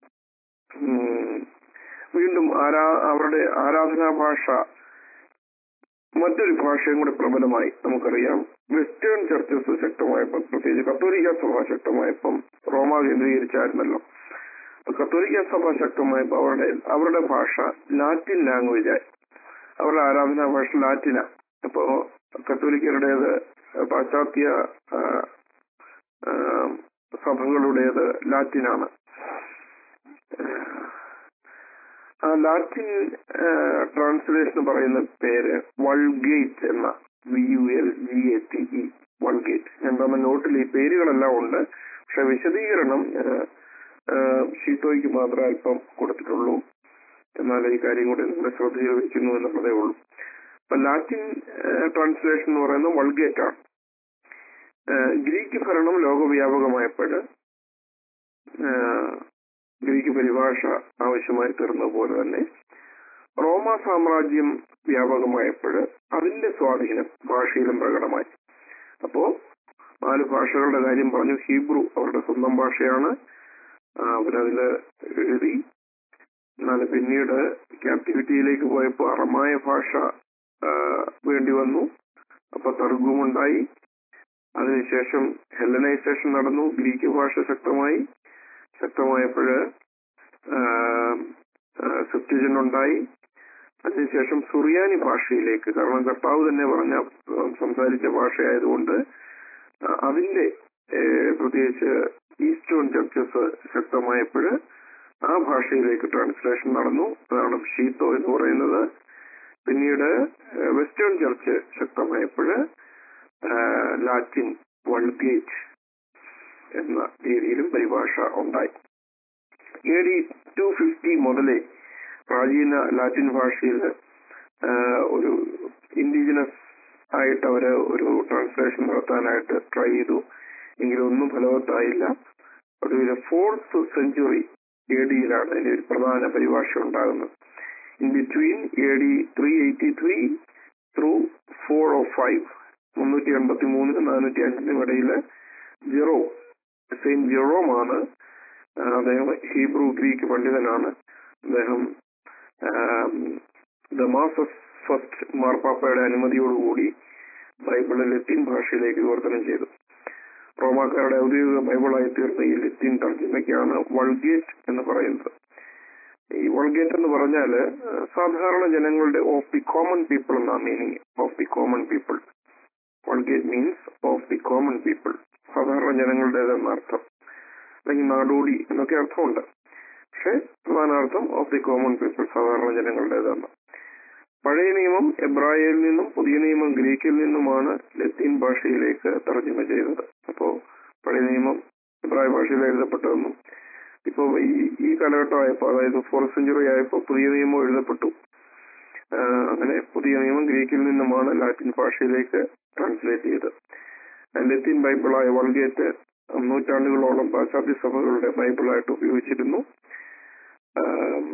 വീണ്ടും ആരാ അവരുടെ ആരാധനാ ഭാഷ മറ്റൊരു ഭാഷയും കൂടി പ്രബലമായി നമുക്കറിയാം വെസ്റ്റേൺ ചർച്ചസ് ശക്തമായപ്പം പ്രത്യേകിച്ച് കത്തോലിക്ക സഭ ശക്തമായപ്പം റോമ കേന്ദ്രീകരിച്ചായിരുന്നല്ലോ അപ്പൊ കത്തോലിക്ക സഭ ശക്തമായപ്പോൾ അവരുടെ അവരുടെ ഭാഷ ലാറ്റിൻ ലാംഗ്വേജായി അവരുടെ ആരാധനാ ഭാഷ ലാറ്റിന അപ്പോ കത്തോലിക്കരുടേത് പാശ്ചാത്യ ആ, ആ, സഭകളുടേത് ലാറ്റിനാണ് ആ ലാറ്റിൻ ട്രാൻസ്ലേഷൻ പറയുന്ന പേര് വൾഗേറ്റ് എന്ന V U L G A T E Vulgate ഞാൻ തന്ന നോട്ടിൽ ഈ പേരുകളെല്ലാം ഉണ്ട് പക്ഷെ വിശദീകരണം ഏഹ്, ഏഹ്, ഷീത്തോയ്ക്ക് മാത്രമേ അല്പം കൊടുത്തിട്ടുള്ളൂ എന്നാൽ ഈ കാര്യം കൂടി നിങ്ങളുടെ ശ്രദ്ധയിൽ വയ്ക്കുന്നു എന്നുള്ളതേ ഉള്ളൂ അപ്പൊ ലാറ്റിൻ ട്രാൻസ്ലേഷൻ എന്ന് പറയുന്നത് വൾഗേറ്റ് ആണ് ഏഹ്, ഗ്രീക്ക് ഭരണം ലോകവ്യാപകമായപ്പോൾ ഏഹ്, ഗ്രീക്ക് പരിഭാഷ ആവശ്യമായി തീർന്ന പോലെ തന്നെ റോമ സാമ്രാജ്യം വ്യാപകമായപ്പോൾ അതിന്റെ സ്വാധീനം ഭാഷയിലും പ്രകടമായി അപ്പോ നാല് ഭാഷകളുടെ കാര്യം പറഞ്ഞു ഹീബ്രു അവരുടെ സ്വന്തം ഭാഷയാണ് ആ, അവരതില് എഴുതി എന്നാൽ പിന്നീട് ക്യാപ്റ്റിവിറ്റിയിലേക്ക് പോയപ്പോൾ അറമായ ഭാഷ ആ, വേണ്ടി വന്നു അപ്പൊ തർഗുമുണ്ടായി അതിനുശേഷം ഹെല്ലനൈസേഷൻ നടന്നു ഗ്രീക്ക് ഭാഷ ശക്തമായി ശക്തമായപ്പോഴ് സെപ്റ്റിജൻ ഉണ്ടായി അതിനുശേഷം സുറിയാനി ഭാഷയിലേക്ക് കാരണം കർത്താവ് തന്നെ പറഞ്ഞ ആ, സംസാരിച്ച ഭാഷയായതുകൊണ്ട് ആ, അതിന്റെ ഏ, പ്രത്യേകിച്ച് ഈസ്റ്റേൺ ചർച്ചസ് ശക്തമായപ്പോൾ ആ ഭാഷയിലേക്ക് ട്രാൻസ്ലേഷൻ നടന്നു അതാണ് ഷീത്തോ എന്ന് പറയുന്നത് പിന്നീട് ഏ, വെസ്റ്റേൺ ചർച്ച് ശക്തമായപ്പോൾ ലാറ്റിൻ വൾഗേറ്റ് എന്ന രീതിയിലും പരിഭാഷ ഉണ്ടായി എ ഡി ടു ഫിഫ്റ്റി മുതലേ പ്രാചീന ലാറ്റിൻ ഭാഷയിൽ ഒരു ഇൻഡിജിനസ് ആയിട്ട് അവര് ഒരു ട്രാൻസ്ലേഷൻ നടത്താനായിട്ട് ട്രൈ ചെയ്തു എങ്കിലും ഒന്നും ഫലവത്തായില്ല ഒടുവിൽ ഫോർത്ത് സെഞ്ചുറി എ ഡിയിലാണ് അതിന്റെ ഒരു പ്രധാന പരിഭാഷ ഉണ്ടാകുന്നത് in between A D three eighty three through four o five മുന്നൂറ്റി എൺപത്തി മൂന്നിനും നാനൂറ്റി അഞ്ചിനും ഇടയിൽ ജെറോ സെയിന്റ് ജെറോമാണ് ആ, അദ്ദേഹം ഹീബ്രു ഗ്രീക്ക് പണ്ഡിതനാണ് അദ്ദേഹം ദമാസസ് ഫസ്റ്റ് മാർപ്പാപ്പയുടെ അനുമതിയോടുകൂടി ബൈബിള് ലത്തീൻ ഭാഷയിലേക്ക് വിവർത്തനം ചെയ്തു റോമാക്കാരുടെ ഔദ്യോഗിക ബൈബിളായി തീർന്ന ഈ ലത്തീൻ തർജ്ജമയ്ക്കാണ് വൾഗേറ്റ് എന്ന് പറയുന്നത് ഈ വൾഗേറ്റ് എന്ന് പറഞ്ഞാല് ആ, സാധാരണ ജനങ്ങളുടെ ഓഫ് ദി കോമൺ പീപ്പിൾ എന്നാ meaning of the common people vulgate means of the common people സാധാരണ ജനങ്ങളുടേതെന്ന അർത്ഥം അല്ലെങ്കിൽ നാടോടി എന്നൊക്കെ അർത്ഥമുണ്ട് പക്ഷെ പ്രധാനാർത്ഥം ഓഫ് ദി കോമൺ പീപ്പിൾ സാധാരണ ജനങ്ങളുടേതാണ് പഴയ നിയമം എബ്രായയിൽ നിന്നും പുതിയ നിയമം ഗ്രീക്കിൽ നിന്നുമാണ് ലത്തീൻ ഭാഷയിലേക്ക് തർജ്ജമ ചെയ്തത് അപ്പോ പഴയ നിയമം എബ്രായ ഭാഷയിൽ എഴുതപ്പെട്ടതെന്നും ഇപ്പോ ഈ ഈ കാലഘട്ടമായപ്പോൾ അതായത് ഫോർത്ത് സെഞ്ചുറി ആയപ്പോൾ പുതിയ നിയമം എഴുതപ്പെട്ടു ആ, അങ്ങനെ പുതിയ നിയമം ഗ്രീക്കിൽ നിന്നുമാണ് ലാറ്റിൻ ഭാഷയിലേക്ക് ട്രാൻസ്ലേറ്റ് ചെയ്തത് ലത്തീൻ ബൈബിളായ വൾഗേറ്റ് നൂറ്റാണ്ടുകളോളം പാശ്ചാത്യ സഭകളുടെ ബൈബിളായിട്ട് ഉപയോഗിച്ചിരുന്നു ആം,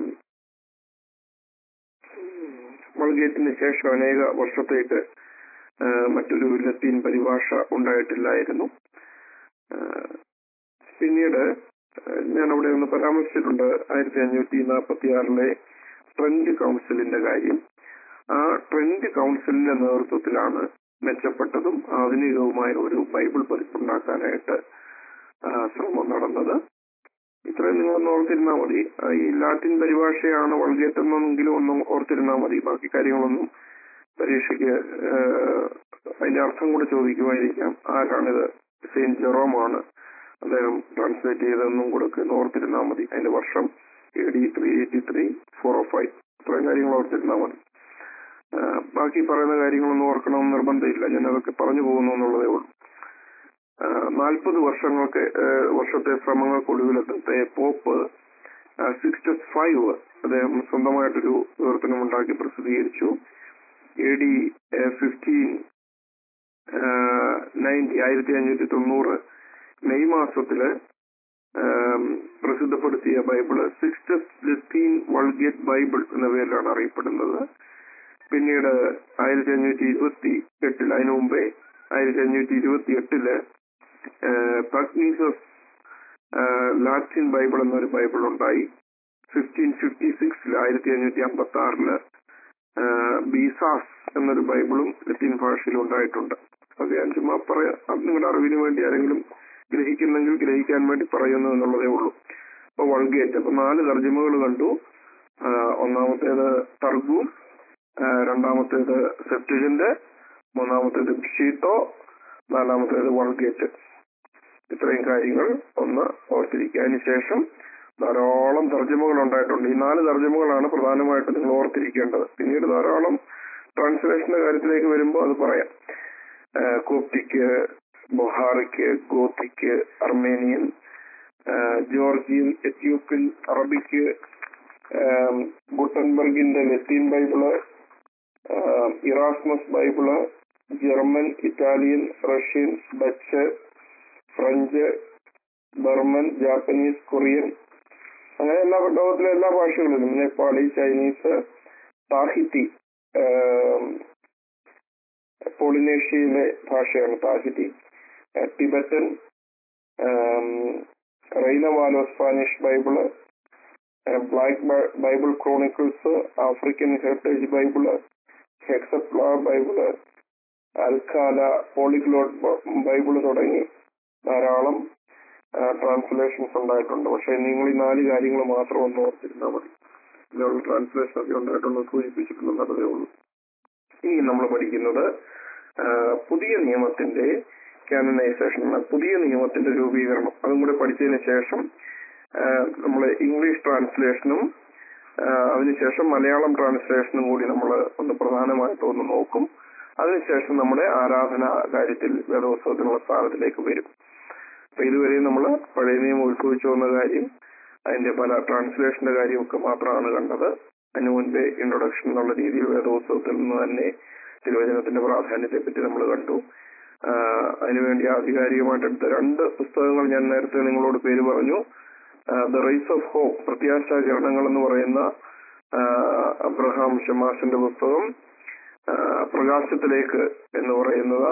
വൾഗേറ്റിന് ശേഷം അനേക വർഷത്തേക്ക് ആ, മറ്റൊരു ലത്തീൻ പരിഭാഷ ഉണ്ടായിട്ടില്ലായിരുന്നു ആ, പിന്നീട് ആ, ഞാൻ അവിടെ ഒന്ന് പരാമർശിച്ചിട്ടുണ്ട് ആയിരത്തി അഞ്ഞൂറ്റി നാൽപ്പത്തി ആറിലെ ട്രെൻഡ് കൗൺസിലിന്റെ കാര്യം ആ ട്രെൻഡ് കൗൺസിലിന്റെ നേതൃത്വത്തിലാണ് മെച്ചപ്പെട്ടതും ആധുനികവുമായ ഒരു ബൈബിൾ പതിപ്പുണ്ടാക്കാനായിട്ട് ആ, ശ്രമം നടന്നത് ഇത്രയും നിങ്ങളൊന്ന് ഓർത്തിരുന്നാൽ മതി ആ, ഈ ലാറ്റിൻ പരിഭാഷയാണ് വൾഗേറ്റെന്നെങ്കിലും ഒന്നും ഓർത്തിരുന്നാൽ മതി ബാക്കി കാര്യങ്ങളൊന്നും പരീക്ഷയ്ക്ക് ആ, അതിന്റെ അർത്ഥം കൂടെ ചോദിക്കുമായിരിക്കാം ആരാണിത് സെയിന്റ് ജെറോമാണ് അദ്ദേഹം ട്രാൻസ്ലേറ്റ് ചെയ്തതെന്നും കൂടെ ഒക്കെ ഒന്ന് ഓർത്തിരുന്നാൽ മതി അതിന്റെ വർഷം A D three eighty three four o five ഇത്രയും കാര്യങ്ങൾ ഓർത്തിരുന്നാൽ മതി ആ, ബാക്കി പറയുന്ന കാര്യങ്ങളൊന്നും ഓർക്കണമെന്ന് നിർബന്ധമില്ല ഞാൻ അതൊക്കെ പറഞ്ഞു പോകുന്നു എന്നുള്ളതേ ഉള്ളൂ നാൽപ്പത് വർഷങ്ങൾക്ക് ആ, വർഷത്തെ ശ്രമങ്ങൾക്കൊടുവിലത്തെ പോപ്പ് സിക്സ്റ്റി ഫൈവ് അദ്ദേഹം സ്വന്തമായിട്ടൊരു വിവർത്തനം ഉണ്ടാക്കി പ്രസിദ്ധീകരിച്ചു എ ഡി ഫിഫ്റ്റീൻ നയൻറ്റി ആയിരത്തി അഞ്ഞൂറ്റി തൊണ്ണൂറ് മെയ് മാസത്തില് ആം, പ്രസിദ്ധപ്പെടുത്തിയ ബൈബിള് സിക്സ്റ്റസ് ലത്തീൻ വൾഗേറ്റ് ബൈബിൾ എന്ന പേരിലാണ് അറിയപ്പെടുന്നത് പിന്നീട് ആയിരത്തി അഞ്ഞൂറ്റി ഇരുപത്തി എട്ടിൽ അതിനു മുമ്പേ ആയിരത്തി അഞ്ഞൂറ്റി ഇരുപത്തി എട്ടില് പഗ്നീസസ് ലാറ്റിൻ ബൈബിൾ എന്നൊരു ബൈബിൾ ഉണ്ടായി ഫിഫ്റ്റീൻ ഫിഫ്റ്റി സിക്സിൽ ആയിരത്തി അഞ്ഞൂറ്റി അമ്പത്തി ആറില് ബീസാസ് എന്നൊരു ബൈബിളും ലത്തീൻ ഭാഷയിൽ ഉണ്ടായിട്ടുണ്ട് അത് ഞാൻ ചുമ്മാ പറയാം അത് നിങ്ങളുടെ അറിവിന് വേണ്ടി ആരെങ്കിലും ഗ്രഹിക്കുന്നെങ്കിൽ ഗ്രഹിക്കാൻ വേണ്ടി പറയുന്നു എന്നുള്ളതേ ഉള്ളൂ അപ്പൊ വൾഗേറ്റ് അപ്പൊ നാല് തർജ്ജമകൾ കണ്ടു ആ, ഒന്നാമത്തേത് തർഗൂം ആ, രണ്ടാമത്തേത് സെപ്റ്റിജന്റ് മൂന്നാമത്തേത് ഷീട്ടോ നാലാമത്തേത് വൾഗേറ്റ് ഇത്രയും കാര്യങ്ങൾ ഒന്ന് ഓർത്തിരിക്കുക അതിനുശേഷം ധാരാളം തർജ്ജമകൾ ഉണ്ടായിട്ടുണ്ട് ഈ നാല് തർജ്ജമകളാണ് പ്രധാനമായിട്ട് നിങ്ങൾ ഓർത്തിരിക്കേണ്ടത് പിന്നീട് ധാരാളം ട്രാൻസ്ലേഷന്റെ കാര്യത്തിലേക്ക് വരുമ്പോൾ അത് പറയാം ആഹ് കോപ്റ്റിക്ക് ബൊഹാറിക്ക് ഗോത്തിക്ക് അർമേനിയൻ ആഹ് ജോർജിയൻ എത്യോപ്യൻ അറബിക്ക് ആം, ഗുട്ടൻബർഗിന്റെ ലത്തീൻ ബൈബിള് ആം, Erasmus Bible German Italian Russian Dutch French Burman Japanese Korean അങ്ങനെ എല്ലാ ലോകത്തിലെ എല്ലാ ഭാഷകളിലും നേപ്പാളി ചൈനീസ് താഹിത്തി ആം, പോളിനേഷ്യയിലെ ഭാഷയാണ് താഹിത്തി ആ, ടിബറ്റൻ ആം, റൈനവാലോ സ്പാനിഷ് ബൈബിള് ആ, black bi- Bible chronicles African heritage Bible Hexapla Bible Alcala polyglot ബ- ബൈബിള് തുടങ്ങി ധാരാളം ട്രാൻസ്ലേഷൻസ് ഉണ്ടായിട്ടുണ്ട് പക്ഷെ നിങ്ങൾ ഈ നാല് കാര്യങ്ങൾ മാത്രം ഒന്ന് ഓർത്തിരുന്നാൽ മതി ഇതിലുള്ള ട്രാൻസ്ലേഷൻ ഒക്കെ ഉണ്ടായിട്ടുണ്ട് സൂചിപ്പിച്ചിട്ടുണ്ടെന്നതേ ഉള്ളൂ ഇനി നമ്മൾ പഠിക്കുന്നത് ആ, പുതിയ നിയമത്തിന്റെ കാനനൈസേഷൻ പുതിയ നിയമത്തിന്റെ രൂപീകരണം അതും കൂടെ പഠിച്ചതിന് ശേഷം നമ്മൾ ഇംഗ്ലീഷ് ട്രാൻസ്ലേഷനും ആ, അതിനുശേഷം മലയാളം ട്രാൻസ്ലേഷനും കൂടി നമ്മൾ ഒന്ന് പ്രധാനമായിട്ട് ഒന്ന് നോക്കും അതിനുശേഷം നമ്മുടെ ആരാധന കാര്യത്തിൽ വേദോത്സവത്തിനുള്ള സ്ഥാനത്തിലേക്ക് വരും അപ്പൊ ഇതുവരെ നമ്മൾ പഴയ നിയമം ഉത്ഭവിച്ചു വന്ന കാര്യം അതിന്റെ പല ട്രാൻസ്ലേഷന്റെ കാര്യമൊക്കെ മാത്രമാണ് കണ്ടത് അതിനു മുൻപേ ഇൻട്രൊഡക്ഷൻ എന്നുള്ള രീതിയിൽ വേദോത്സവത്തിൽ നിന്ന് തന്നെ തിരുവചനത്തിന്റെ പ്രാധാന്യത്തെ പറ്റി നമ്മൾ കണ്ടു ആഹ് അതിനുവേണ്ടി ആധികാരികമായിട്ട് എടുത്ത രണ്ട് പുസ്തകങ്ങൾ ഞാൻ നേരത്തെ നിങ്ങളോട് പേര് പറഞ്ഞു ദ റൈസ് ഓഫ് ഹോപ്പ് പ്രത്യാശാ കിരണങ്ങൾ എന്ന് പറയുന്ന ആഹ് അബ്രഹാം ഷമാസിന്റെ പുസ്തകം ആഹ് പ്രകാശത്തിലേക്ക് എന്ന് പറയുന്നത്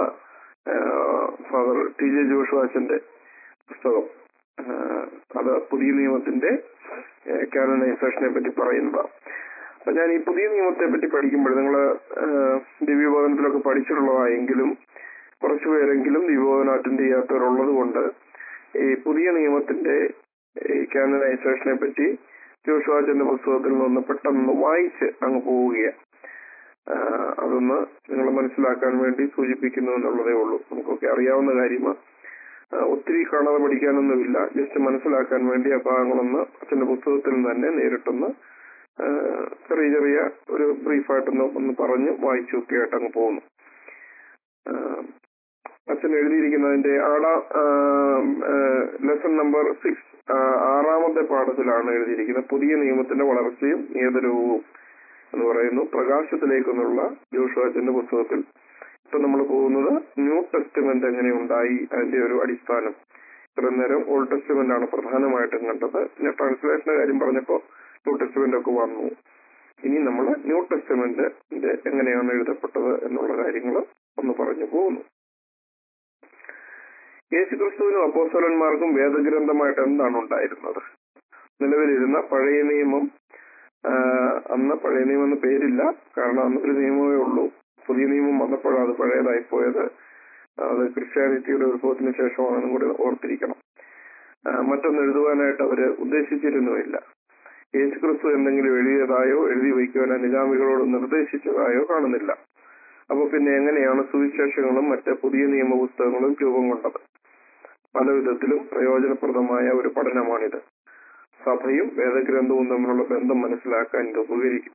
ഫാദർ ടി ജെ ജോഷുവാച്ചന്റെ പുസ്തകം ആഹ് അത് പുതിയ നിയമത്തിന്റെ കാനനൈസേഷനെ പറ്റി പറയുന്നതാണ് അപ്പൊ ഞാൻ ഈ പുതിയ നിയമത്തെ പറ്റി പഠിക്കുമ്പോൾ നിങ്ങൾ ദിവ്യബോധനത്തിലൊക്കെ പഠിച്ചിട്ടുള്ളതായെങ്കിലും കുറച്ചു പേരെങ്കിലും ദിവ്യബോധനം അറ്റൻഡ് ചെയ്യാത്തവരുള്ളത് കൊണ്ട് ഈ പുതിയ നിയമത്തിന്റെ ഈ കാനനൈസേഷനെ പറ്റി ജോഷുവാച്ചന്റെ പുസ്തകത്തിൽ നിന്ന് പെട്ടെന്ന് വായിച്ച് അങ്ങ് പോവുകയാണ് ആഹ് അതൊന്ന് നിങ്ങൾ മനസ്സിലാക്കാൻ വേണ്ടി സൂചിപ്പിക്കുന്നു എന്നുള്ളതേ ഉള്ളൂ നമുക്കൊക്കെ അറിയാവുന്ന കാര്യമാണ് ആഹ് ഒത്തിരി കാണാതെ പഠിക്കാനൊന്നുമില്ല ജസ്റ്റ് മനസ്സിലാക്കാൻ വേണ്ടി ആ ഭാഗങ്ങളൊന്ന് അച്ഛന്റെ പുസ്തകത്തിൽ നിന്ന് തന്നെ നേരിട്ടൊന്ന് ആഹ് ചെറിയ ചെറിയ ഒരു ബ്രീഫായിട്ടൊന്ന് ഒന്ന് പറഞ്ഞ് വായിച്ചൊക്കെ ആയിട്ട് അങ്ങ് പോകുന്നു ആഹ് അച്ഛൻ എഴുതിയിരിക്കുന്നതിന്റെ ആടാ ലെസൺ നമ്പർ സിക്സ് ആറാമത്തെ പാഠത്തിലാണ് എഴുതിയിരിക്കുന്നത് പുതിയ നിയമത്തിന്റെ വളർച്ചയും നിയതരവും എന്ന് പറയുന്നു പ്രകാശത്തിലേക്കെന്നുള്ള ജോഷുവാച്ചന്റെ പുസ്തകത്തിൽ ഇപ്പൊ നമ്മൾ പോകുന്നത് ന്യൂ ടെസ്റ്റ്മെന്റ് എങ്ങനെ ഉണ്ടായി അതിന്റെ ഒരു അടിസ്ഥാനം ഇത്ര നേരം ഓൾഡ് ടെസ്റ്റ്മെന്റ് ആണ് പ്രധാനമായിട്ടും കണ്ടത് പിന്നെ ട്രാൻസ്ലേഷന്റെ കാര്യം പറഞ്ഞപ്പോ ന്യൂ ടെസ്റ്റ്മെന്റ് ഒക്കെ വന്നു ഇനി നമ്മൾ ന്യൂ ടെസ്റ്റ്മെന്റ് എങ്ങനെയാണ് എഴുതപ്പെട്ടത് എന്നുള്ള കാര്യങ്ങൾ ഒന്ന് പറഞ്ഞു പോകുന്നു യേശുക്രിസ്തുവിനും അപ്പോസ്തലന്മാർക്കും വേദഗ്രന്ഥമായിട്ട് എന്താണ് ഉണ്ടായിരുന്നത് നിലവിലിരുന്ന പഴയ നിയമം ആ, അന്ന് പഴയ നിയമം എന്ന പേരില്ല കാരണം അന്ന് ഒരു നിയമമേ ഉള്ളൂ പുതിയ നിയമം വന്നപ്പോഴാണ് അത് പഴയതായി പോയത് അത് ക്രിസ്ത്യാനിറ്റിയുടെ ഉത്ഭവത്തിന് ശേഷമാണെന്നും കൂടി ഓർത്തിരിക്കണം ആ, മറ്റൊന്ന് എഴുതുവാനായിട്ട് അവര് ഉദ്ദേശിച്ചിരുന്നുമില്ല യേശുക്രിസ്തു എന്തെങ്കിലും എഴുതിയതായോ എഴുതി വയ്ക്കുവാൻ അനുഗാമികളോട് നിർദ്ദേശിച്ചതായോ കാണുന്നില്ല അപ്പൊ പിന്നെ എങ്ങനെയാണ് സുവിശേഷങ്ങളും മറ്റ് പുതിയ നിയമ പുസ്തകങ്ങളും രൂപം കൊണ്ടത് പല വിധത്തിലും പ്രയോജനപ്രദമായ ഒരു പഠനമാണിത് സഭയും വേദഗ്രന്ഥവും തമ്മിലുള്ള ബന്ധം മനസ്സിലാക്കാൻ ഇത് ഉപകരിക്കും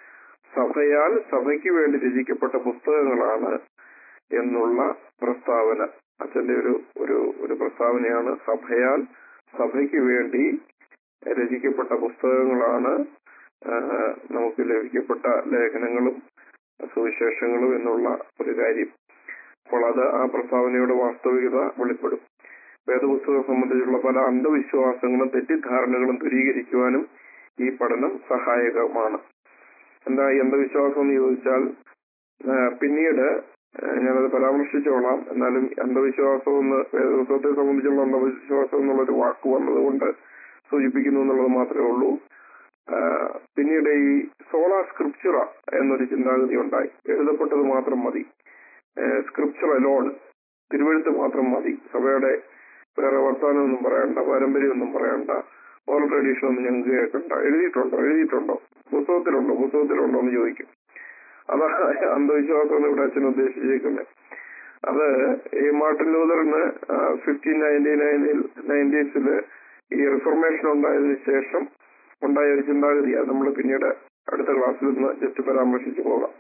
സഭയാൽ സഭയ്ക്ക് വേണ്ടി രചിക്കപ്പെട്ട പുസ്തകങ്ങളാണ് എന്നുള്ള പ്രസ്താവന അച്ഛന്റെ ഒരു ഒരു ഒരു പ്രസ്താവനയാണ് സഭയാൽ സഭയ്ക്ക് വേണ്ടി രചിക്കപ്പെട്ട പുസ്തകങ്ങളാണ് ആ, നമുക്ക് ലഭിക്കപ്പെട്ട ലേഖനങ്ങളും സുവിശേഷങ്ങളും എന്നുള്ള ഒരു കാര്യം അപ്പോൾ അത് ആ പ്രസ്താവനയുടെ വാസ്തവികത വെളിപ്പെടും വേദപുസ്തകം സംബന്ധിച്ചുള്ള പല അന്ധവിശ്വാസങ്ങളും തെറ്റിദ്ധാരണകളും ദൂരീകരിക്കുവാനും ഈ പഠനം സഹായകമാണ് എന്താ ഈ അന്ധവിശ്വാസം എന്ന് ചോദിച്ചാൽ ആ, പിന്നീട് ആ, ഞാനത് പരാമർശിച്ചോളാം എന്നാലും അന്ധവിശ്വാസം എന്ന് വേദപുസ്തകത്തെ സംബന്ധിച്ചുള്ള അന്ധവിശ്വാസം എന്നുള്ളൊരു വാക്ക് വന്നതുകൊണ്ട് സൂചിപ്പിക്കുന്നു എന്നുള്ളത് മാത്രമേ ഉള്ളൂ ആ, പിന്നീട് ഈ സോള സ്ക്രിപ്ചറ എന്നൊരു ചിന്താഗതി ഉണ്ടായി എഴുതപ്പെട്ടത് മാത്രം മതി സ്ക്രിപ്ചർ അലോൺ തിരുവഴുത്ത് മാത്രം മതി സഭയുടെ വേറെ വർത്തമാനമൊന്നും പറയണ്ട പാരമ്പര്യമൊന്നും പറയണ്ട ഓറൽ ട്രഡീഷൻ ഒന്നും ഞങ്ങൾക്ക് കേൾക്കണ്ട എഴുതിയിട്ടുണ്ടോ എഴുതിയിട്ടുണ്ടോ പുസ്തകത്തിലുണ്ടോ പുസ്തകത്തിലുണ്ടോ എന്ന് ചോദിക്കും അതാണ് അന്ധവിശ്വാസം എന്ന് ഇവിടെ അച്ഛൻ ഉദ്ദേശിച്ചിരിക്കുന്നത് അത് ഈ മാർട്ടിൻ ലൂതറിന് ഫിഫ്റ്റീൻ നയൻറ്റി നയനിൽ നയൻറ്റീസില് ഈ റിഫർമേഷൻ ഉണ്ടായതിനു ശേഷം ഉണ്ടായ ഒരു ചിന്താഗതിയാണ് നമ്മൾ പിന്നീട് അടുത്ത ക്ലാസ്സിൽ നിന്ന് ജസ്റ്റ് പരാമർശിച്ചു പോകാം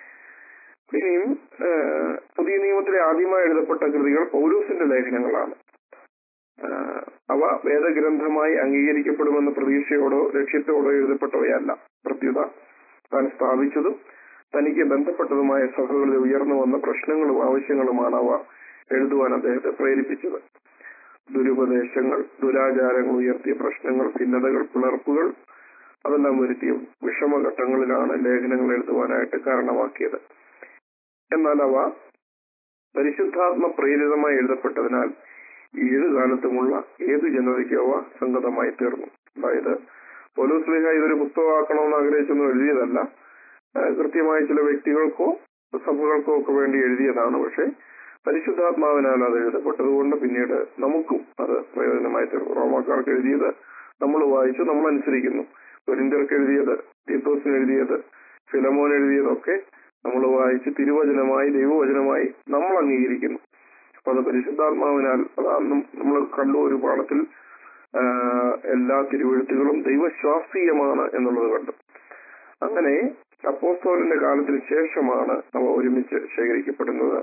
ഇനിയും ആ, പുതിയ നിയമത്തിലെ ആദ്യമായി എഴുതപ്പെട്ട കൃതികൾ പൗരൂസിന്റെ ലേഖനങ്ങളാണ് ആ, അവ വേദഗ്രന്ഥമായി അംഗീകരിക്കപ്പെടുമെന്ന പ്രതീക്ഷയോടോ ലക്ഷ്യത്തോടോ എഴുതപ്പെട്ടവയല്ല പ്രത്യുത താൻ സ്ഥാപിച്ചതും തനിക്ക് ബന്ധപ്പെട്ടതുമായ സഭകളിൽ ഉയർന്നു വന്ന പ്രശ്നങ്ങളും ആവശ്യങ്ങളുമാണ് അവ എഴുതുവാൻ അദ്ദേഹത്തെ പ്രേരിപ്പിച്ചത് ദുരുപദേശങ്ങൾ ദുരാചാരങ്ങൾ ഉയർത്തിയ പ്രശ്നങ്ങൾ ഭിന്നതകൾ പിളർപ്പുകൾ അതെല്ലാം വരുത്തിയ വിഷമഘട്ടങ്ങളിലാണ് ലേഖനങ്ങൾ എഴുതുവാനായിട്ട് കാരണമാക്കിയത് എന്നാൽ അവ പരിശുദ്ധാത്മ പ്രേരിതമായി എഴുതപ്പെട്ടതിനാൽ ഏത് കാലത്തുമുള്ള ഏത് ജനതയ്ക്കും അവ സംഗതമായി തീർന്നു അതായത് പോലീസ് ലേഖ ഇതൊരു പുസ്തകമാക്കണമെന്ന് ആഗ്രഹിച്ചൊന്നും എഴുതിയതല്ല ആ, കൃത്യമായി ചില വ്യക്തികൾക്കോ സഭകൾക്കോ ഒക്കെ വേണ്ടി എഴുതിയതാണ് പക്ഷെ പരിശുദ്ധാത്മാവിനാൽ അത് എഴുതപ്പെട്ടതുകൊണ്ട് പിന്നീട് നമുക്കും അത് പ്രയോജനമായി തീർന്നു റോമാക്കാർക്ക് എഴുതിയത് നമ്മൾ വായിച്ചു നമ്മൾ അനുസരിക്കുന്നു കൊരിന്ത്യർക്ക് എഴുതിയത് തീത്തോസിന് എഴുതിയത് ഫിലമോൻ എഴുതിയതൊക്കെ നമ്മൾ വായിച്ച് തിരുവചനമായി ദൈവവചനമായി നമ്മൾ അംഗീകരിക്കുന്നു അപ്പൊ അത് പരിശുദ്ധാത്മാവിനാൽ അതാണ് നമ്മൾ കണ്ടു ഒരു പാഠത്തിൽ ആ, എല്ലാ തിരുവഴുത്തുകളും ദൈവശ്വാസീയമാണ് എന്നുള്ളത് കണ്ടു അങ്ങനെ അപ്പോസ്തോലിന്റെ കാലത്തിന് ശേഷമാണ് അവ ഒരുമിച്ച് ശേഖരിക്കപ്പെടുന്നത്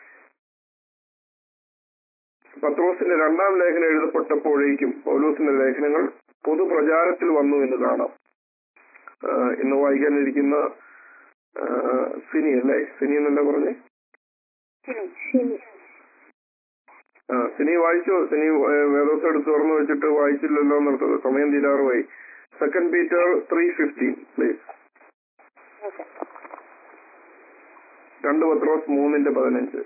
പത്രോസിന്റെ രണ്ടാം ലേഖനം എഴുതപ്പെട്ടപ്പോഴേക്കും പൗലോസിന്റെ ലേഖനങ്ങൾ പൊതുപ്രചാരത്തിൽ വന്നു എന്ന് കാണാം ആ, ഇന്ന് വായിക്കാനിരിക്കുന്ന ആ, സിനി അല്ലേ സിനി എന്നല്ലേ പറഞ്ഞേ ആ, സിനി വായിച്ചോ സിനി ഏ, വേദോസം എടുത്ത് തുറന്നു വെച്ചിട്ട് വായിച്ചില്ലല്ലോ എന്നുള്ളത് സമയം തീരാറുമായി second Peter three fifteen please രണ്ട് പത്രോസ് മൂന്നിന്റെ പതിനഞ്ച്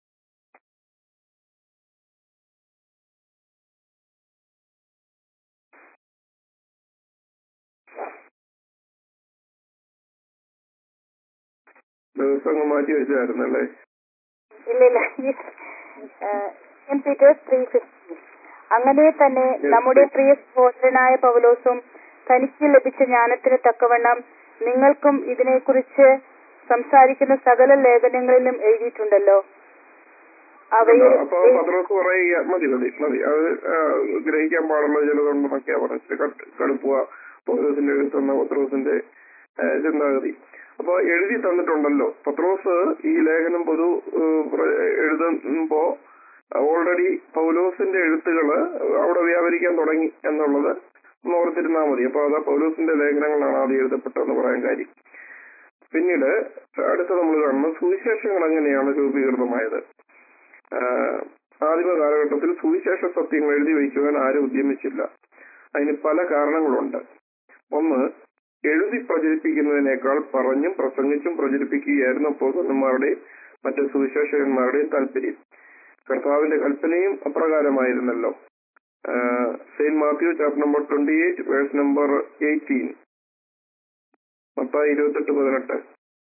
ദിവസം അങ്ങ് മാറ്റി വെച്ചായിരുന്നല്ലേ ഇല്ലില്ല പീറ്റേഴ്സ് ത്രീ ഫിഫ്റ്റി അങ്ങനെ തന്നെ നമ്മുടെ പ്രിയ സഹോദരനായ പൗലോസും തനിക്ക് ലഭിച്ച ജ്ഞാനത്തിന് തക്കവണ്ണം നിങ്ങൾക്കും ഇതിനെക്കുറിച്ച് സംസാരിക്കുന്ന സകല ലേഖനങ്ങളിലും എഴുതിയിട്ടുണ്ടല്ലോ അവയിൽ അപ്പൊ പത്രോസ് പറയുക മതി മതി മതി അത് ആ, ഗ്രഹിക്കാൻ പാടുള്ള ചിലതുണ്ടെന്നൊക്കെയാ പറഞ്ഞത് കട്- കടുപ്പുക പൗലോസിന്റെ എഴുത്തുന്ന പത്രോസിന്റെ ആ, ചിന്താഗതി അപ്പൊ എഴുതി തന്നിട്ടുണ്ടല്ലോ പത്രോസ് ഈ ലേഖനം പൊതു ഏ, പ്ര- എഴുതുമ്പോ ഓൾറെഡി പൗലോസിന്റെ എഴുത്തുകള് അവിടെ വ്യാപരിക്കാൻ തുടങ്ങി എന്നുള്ളത് ഒന്ന് ഓർത്തിരുന്നാൽ മതി അപ്പൊ അത് പൗലോസിന്റെ ലേഖനങ്ങളാണ് ആദ്യം എഴുതപ്പെട്ടതെന്ന് പറയാൻ കാര്യം പിന്നീട് അടുത്ത നമ്മൾ കാണുന്നത് സുവിശേഷങ്ങൾ എങ്ങനെയാണ് രൂപീകൃതമായത് ആഹ് ആദിമ കാലഘട്ടത്തിൽ സുവിശേഷ സത്യങ്ങൾ എഴുതി വയ്ക്കുവാൻ ആരും ഉദ്യമിച്ചില്ല അതിന് പല കാരണങ്ങളുണ്ട് ഒന്ന് എഴുതി പ്രചരിപ്പിക്കുന്നതിനേക്കാൾ പറഞ്ഞും പ്രസംഗിച്ചും പ്രചരിപ്പിക്കുകയായിരുന്നു അപ്പോസന്മാരുടെയും മറ്റ് സുവിശേഷകന്മാരുടെയും താല്പര്യം കർത്താവിന്റെ കൽപ്പനയും അപ്രകാരമായിരുന്നല്ലോ Saint Matthew chapter number twenty eight verse number eighteen മത്തായി ഇരുപത്തെട്ട് പതിനെട്ട്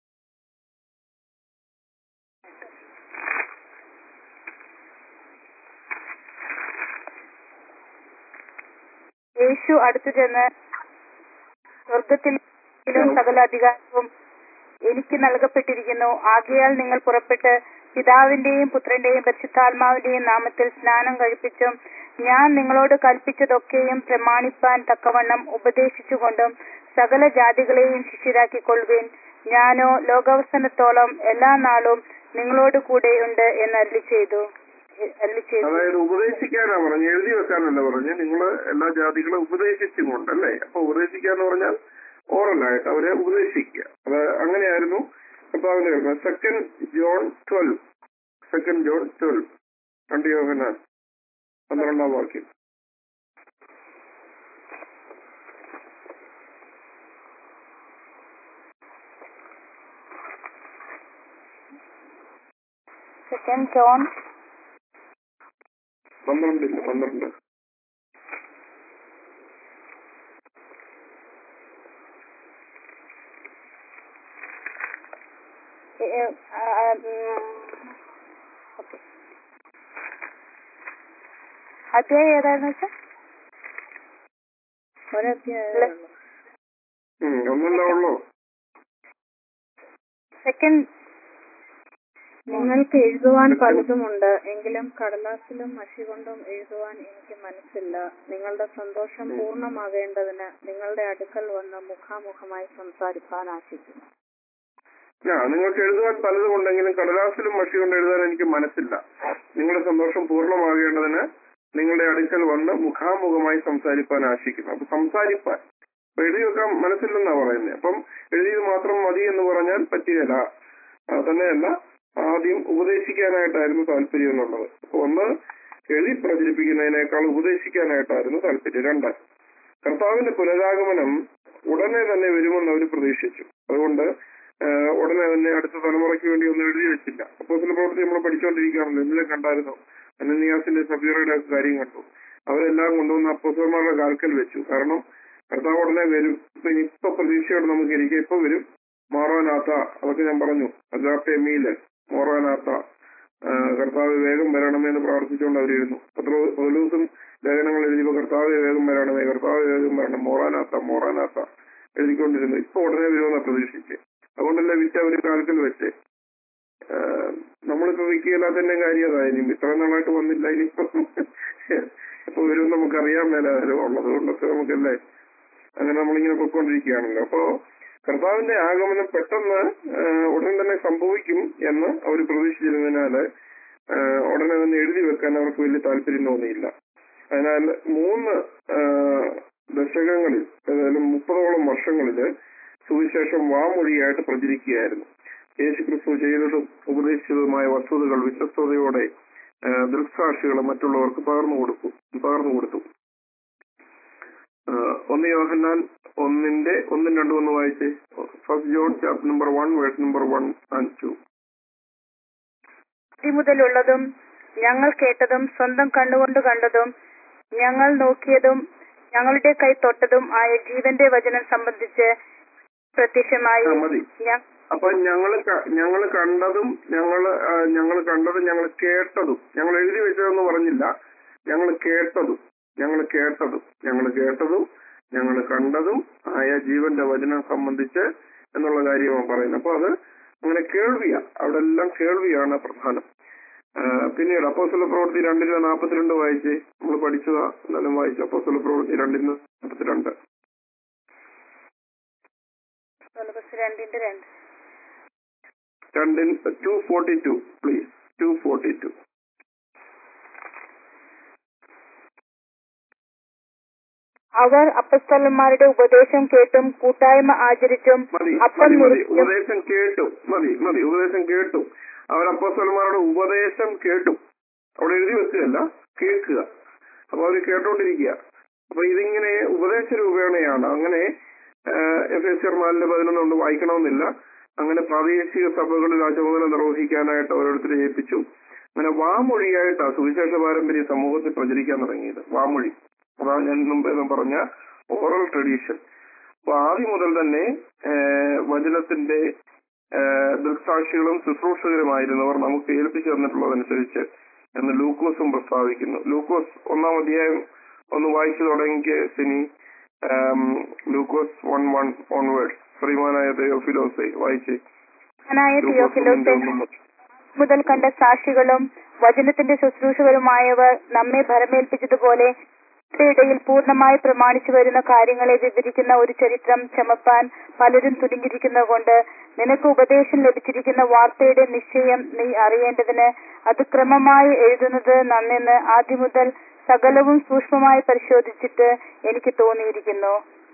യേശു അടുത്തു ചെന്ന് സ്വർഗത്തിലും സകല അധികാരവും എനിക്ക് നൽകപ്പെട്ടിരിക്കുന്നു ആകയാൽ നിങ്ങൾ പുറപ്പെട്ട് പിതാവിന്റെയും പുത്രന്റെയും പരിശുദ്ധാത്മാവിന്റെയും നാമത്തിൽ സ്നാനം കഴിപ്പിച്ചും ഞാൻ നിങ്ങളോട് കൽപ്പിച്ചതൊക്കെയും പ്രമാണിപ്പാൻ തക്കവണ്ണം ഉപദേശിച്ചുകൊണ്ടും സകല ജാതികളെയും ശിഷ്യരാക്കിക്കൊള്ളുവിൻ ഞാനോ ലോകാവസാനത്തോളം എല്ലാ നാളും നിങ്ങളോട് കൂടെയുണ്ട് എന്ന് അരുളി ചെയ്തു അരുളി ചെയ്തു അതായത് ഉപദേശിക്കാനാ പറഞ്ഞു എഴുതി വെക്കാനല്ല പറഞ്ഞു നിങ്ങൾ എല്ലാ ജാതികളെ ഉപദേശിച്ചും കൊണ്ട് അല്ലേ അപ്പൊ ഉപദേശിക്കാന്ന് പറഞ്ഞാൽ ഓറലായിട്ട് അവരെ ഉപദേശിക്കുക അത് അങ്ങനെയായിരുന്നു കർത്താവിന്റെ കൽപ്പന second John twelve second John twelve രണ്ട് യോഹനാൻ പന്ത്രണ്ടാം വാക്യം സെക്കൻഡ് ജോൺ പന്ത്രണ്ടില്ല പന്ത്രണ്ട് ഏ- ആ, ഉം, ഓക്കേ. അധ്യായം ഏതായിരുന്നു വെച്ചാൽ ഒരധ്യായം ഉം, ഒന്നല്ല ഉള്ളൂ സെക്കൻഡ് നിങ്ങൾക്ക് എഴുതുവാൻ പലതുമുണ്ട് എങ്കിലും കടലാസിലും മഷി കൊണ്ടും എഴുതുവാൻ എനിക്ക് മനസ്സില്ല നിങ്ങളുടെ സന്തോഷം പൂർണ്ണമാകേണ്ടതിന് നിങ്ങളുടെ അടുക്കൽ വന്ന് മുഖാമുഖമായി സംസാരിപ്പാൻ ആശിക്കുന്നു ആ നിങ്ങൾക്ക് എഴുതുവാൻ പലതും ഉണ്ടെങ്കിലും കടലാസിലും മഷി കൊണ്ട് എഴുതാൻ എനിക്ക് മനസ്സില്ല നിങ്ങളുടെ സന്തോഷം പൂർണ്ണമാകേണ്ടതിന് നിങ്ങളുടെ അടുക്കൽ വന്ന് മുഖാമുഖമായി സംസാരിപ്പാൻ ആശിക്കുന്നു അപ്പൊ സംസാരിപ്പാൻ അപ്പൊ എഴുതി വെക്കാൻ മനസ്സില്ലെന്നാ പറയുന്നത് അപ്പം എഴുതിയത് മാത്രം മതി എന്ന് പറഞ്ഞാൽ പറ്റുകയില്ല ആ, തന്നെയല്ല ആദ്യം ഉപദേശിക്കാനായിട്ടായിരുന്നു താല്പര്യം എന്നുള്ളത് അപ്പൊ ഒന്ന് എഴുതി പ്രചരിപ്പിക്കുന്നതിനേക്കാൾ ഉപദേശിക്കാനായിട്ടായിരുന്നു താല്പര്യം രണ്ട് കർത്താവിന്റെ പുനരാഗമനം ഉടനെ തന്നെ വരുമെന്ന് അവർ പ്രതീക്ഷിച്ചു അതുകൊണ്ട് ആ, ഉടനെ തന്നെ അടുത്ത തലമുറയ്ക്ക് വേണ്ടി ഒന്നും എഴുതി വെച്ചില്ല അപ്പോൾ ചില പ്രവൃത്തി നമ്മൾ പഠിച്ചുകൊണ്ടിരിക്കുകയാണല്ലോ ഇന്നലെ കണ്ടായിരുന്നു അനന്യാസിന്റെ സഫീറയുടെ ഒക്കെ കാര്യം കണ്ടു അവരെല്ലാം കൊണ്ടുവന്ന് അപ്പോസന്മാരുടെ കാൽക്കൽ വെച്ചു കാരണം കർത്താവ് ഉടനെ വരും ഇപ്പൊ ഇപ്പൊ പ്രതീക്ഷയോടെ നമുക്ക് ഇരിക്കാം ഇപ്പൊ വരും മാറാനാത്ത അതൊക്കെ ഞാൻ പറഞ്ഞു അജാപ്പെ മീല് മോറാനാത്ത ആ, കർത്താവ് വേഗം വരണമെന്ന് പ്രാർത്ഥിച്ചുകൊണ്ട് അവരിരുന്നു പത്രോ പൗലൂസും ലേഖനങ്ങൾ എഴുതിയപ്പോൾ കർത്താവ് വേഗം വരണമേ കർത്താവ് വേഗം വരണം മോറാനാത്ത മോറാനാത്ത എഴുതിക്കൊണ്ടിരുന്നു ഇപ്പൊ ഉടനെ വരുമെന്ന പ്രതീക്ഷിച്ച് അതുകൊണ്ടല്ലേ വിറ്റ് അവര് കാൽക്കൽ വെച്ച് ആ, നമ്മളിപ്പോ വിൽക്കുകയില്ലാത്തതിന്റെ കാര്യം അതാ ഇനി ഇത്ര നാളായിട്ട് വന്നില്ല ഇനിയിപ്പോ ഇപ്പൊ വരും നമുക്കറിയാൻ മേലായാലും ഉള്ളത് കൊണ്ടൊക്കെ നമുക്കല്ലേ അങ്ങനെ നമ്മളിങ്ങനെ പൊയ്ക്കൊണ്ടിരിക്കുകയാണല്ലോ അപ്പോ കർത്താവിന്റെ ആഗമനം പെട്ടെന്ന് ആ, ഉടൻ തന്നെ സംഭവിക്കും എന്ന് അവർ പ്രതീക്ഷിച്ചിരുന്നതിനാല് ആ, ഉടനെ തന്നെ എഴുതി വെക്കാൻ അവർക്ക് വലിയ താല്പര്യം തോന്നിയില്ല അതിനാൽ മൂന്ന് ആ, ദശകങ്ങളിൽ ഏതായാലും മുപ്പതോളം വർഷങ്ങളില് സുവിശേഷം വാമൊഴിയായിട്ട് പ്രചരിക്കുകയായിരുന്നു യേശു ക്രിസ്തു ചെയ്തതും ഉപദേശിച്ചതുമായ വസ്തുതകൾ വിശ്വസ്തയോടെ ആ, ദൃക്സാക്ഷികളെ മറ്റുള്ളവർക്ക് പകർന്നു കൊടുക്കും പകർന്നു കൊടുത്തു ആ, ഒന്ന് യോഹന്നാൻ ഒന്നിന്റെ ഒന്നും രണ്ടും ഒന്ന് വായിച്ചേ first John chapter number one verse number one and two മുതലുള്ളതും ഞങ്ങൾ കേട്ടതും സ്വന്തം കണ്ണുകൊണ്ട് കണ്ടതും ഞങ്ങൾ നോക്കിയതും ഞങ്ങളുടെ കൈ തൊട്ടതും ആയ ജീവന്റെ വചനം സംബന്ധിച്ച് പ്രത്യക്ഷമായി ആ, മതി ഞ- അപ്പൊ ഞങ്ങൾ ഞങ്ങൾ കണ്ടതും ഞങ്ങൾ ഞങ്ങൾ കണ്ടതും ഞങ്ങൾ കേട്ടതും ഞങ്ങൾ എഴുതി വെച്ചതെന്ന് പറഞ്ഞില്ല ഞങ്ങൾ കേട്ടതും ഞങ്ങൾ കേട്ടതും ഞങ്ങൾ കേട്ടതും ഞങ്ങൾ കണ്ടതും ആയ ജീവന്റെ വചനം സംബന്ധിച്ച് എന്നുള്ള കാര്യമാണ് പറയുന്നത് അപ്പൊ അത് അങ്ങനെ കേൾവിയാ അവിടെ എല്ലാം കേൾവിയാണ് പ്രധാനം ആ, പിന്നീട് അപ്പോസ്തല പ്രവൃത്തി രണ്ടിന് നാൽപ്പത്തിരണ്ട് വായിച്ചേ നമ്മൾ പഠിച്ചതാ എന്നാലും വായിച്ചു അപ്പോസ്തല പ്രവൃത്തി രണ്ടിന് നാൽപ്പത്തിരണ്ട് കൊലബസ് രണ്ടിന്റെ രണ്ട് രണ്ടിൻ two forty two please two forty two അവർ അപ്പസ്തലന്മാരുടെ ഉപദേശം കേട്ടും കൂട്ടായ്മ ആചരിച്ചും മതി അപ്പം മതി മതി മുറിച്ചും ഉപദേശം കേട്ടു മതി മതി ഉപദേശം കേട്ടു അവർ അപ്പോസ്തലന്മാരുടെ ഉപദേശം കേട്ടു അവിടെ എഴുതി വെക്കുകയല്ല കേൾക്കുക അപ്പൊ അവർ കേട്ടോണ്ടിരിക്കുക അപ്പൊ ഇതിങ്ങനെ ഉപദേശ രൂപേണയാണ് അങ്ങനെ എഫ് എസ് ആർ നാലിന്റെ പതിനൊന്നുകൊണ്ട് വായിക്കണമെന്നില്ല അങ്ങനെ പ്രാദേശിക സഭകളിൽ ആ ചുമതല നിർവഹിക്കാനായിട്ട് ഓരോരുത്തരെ ഏൽപ്പിച്ചു അങ്ങനെ വാമൊഴിയായിട്ടാണ് സുവിശേഷ പാരമ്പര്യ സമൂഹത്തിൽ പ്രചരിക്കാൻ തുടങ്ങിയത് വാമൊഴി അതാണ് ഞാൻ മുമ്പേ പറഞ്ഞ ഓറൽ ട്രഡീഷൻ അപ്പൊ ആദ്യം മുതൽ തന്നെ ആ, വചനത്തിന്റെ ആ, ദൃക്സാക്ഷികളും ശുശ്രൂഷകരുമായിരുന്നവർ നമുക്ക് ഏൽപ്പിച്ചു തന്നിട്ടുള്ളതനുസരിച്ച് എന്ന് ലൂക്കോസും പ്രസ്താവിക്കുന്നു ലൂക്കോസ് ഒന്നാം അധ്യായം ഒന്ന് വായിച്ചു തുടങ്ങിക്ക് സിനി ആം, ലൂക്കോസ് വൺ വൺ ഓൺവേർഡ് ശ്രീമാനായ തെയോഫിലോസെ വായിച്ചേ ായ ലൂക്കോസ് ഒന്നിന്റെ തിയോഫിലോസെ ഒന്ന് മുതൽ. മുതൽ കണ്ട സാക്ഷികളും വചനത്തിന്റെ ശുശ്രൂഷകരുമായവർ നമ്മെ ഭരമേൽപ്പിച്ചതുപോലെ ഇവരുടെ ഇടയിൽ പൂർണ്ണമായി പ്രമാണിച്ചു വരുന്ന കാര്യങ്ങളെ വിവരിക്കുന്ന ഒരു ചരിത്രം ചമപ്പാൻ പലരും തുനിഞ്ഞിരിക്കുന്നതുകൊണ്ട് നിനക്ക് ഉപദേശം ലഭിച്ചിരിക്കുന്ന വാർത്തയുടെ നിശ്ചയം നീ അറിയേണ്ടതിന് അത് ക്രമമായി എഴുതുന്നത് നന്നെന്ന് ആദ്യം മുതൽ സകലവും സൂക്ഷ്മമായി പരിശോധിച്ചിട്ട് എനിക്ക് തോന്നിയിരിക്കുന്നു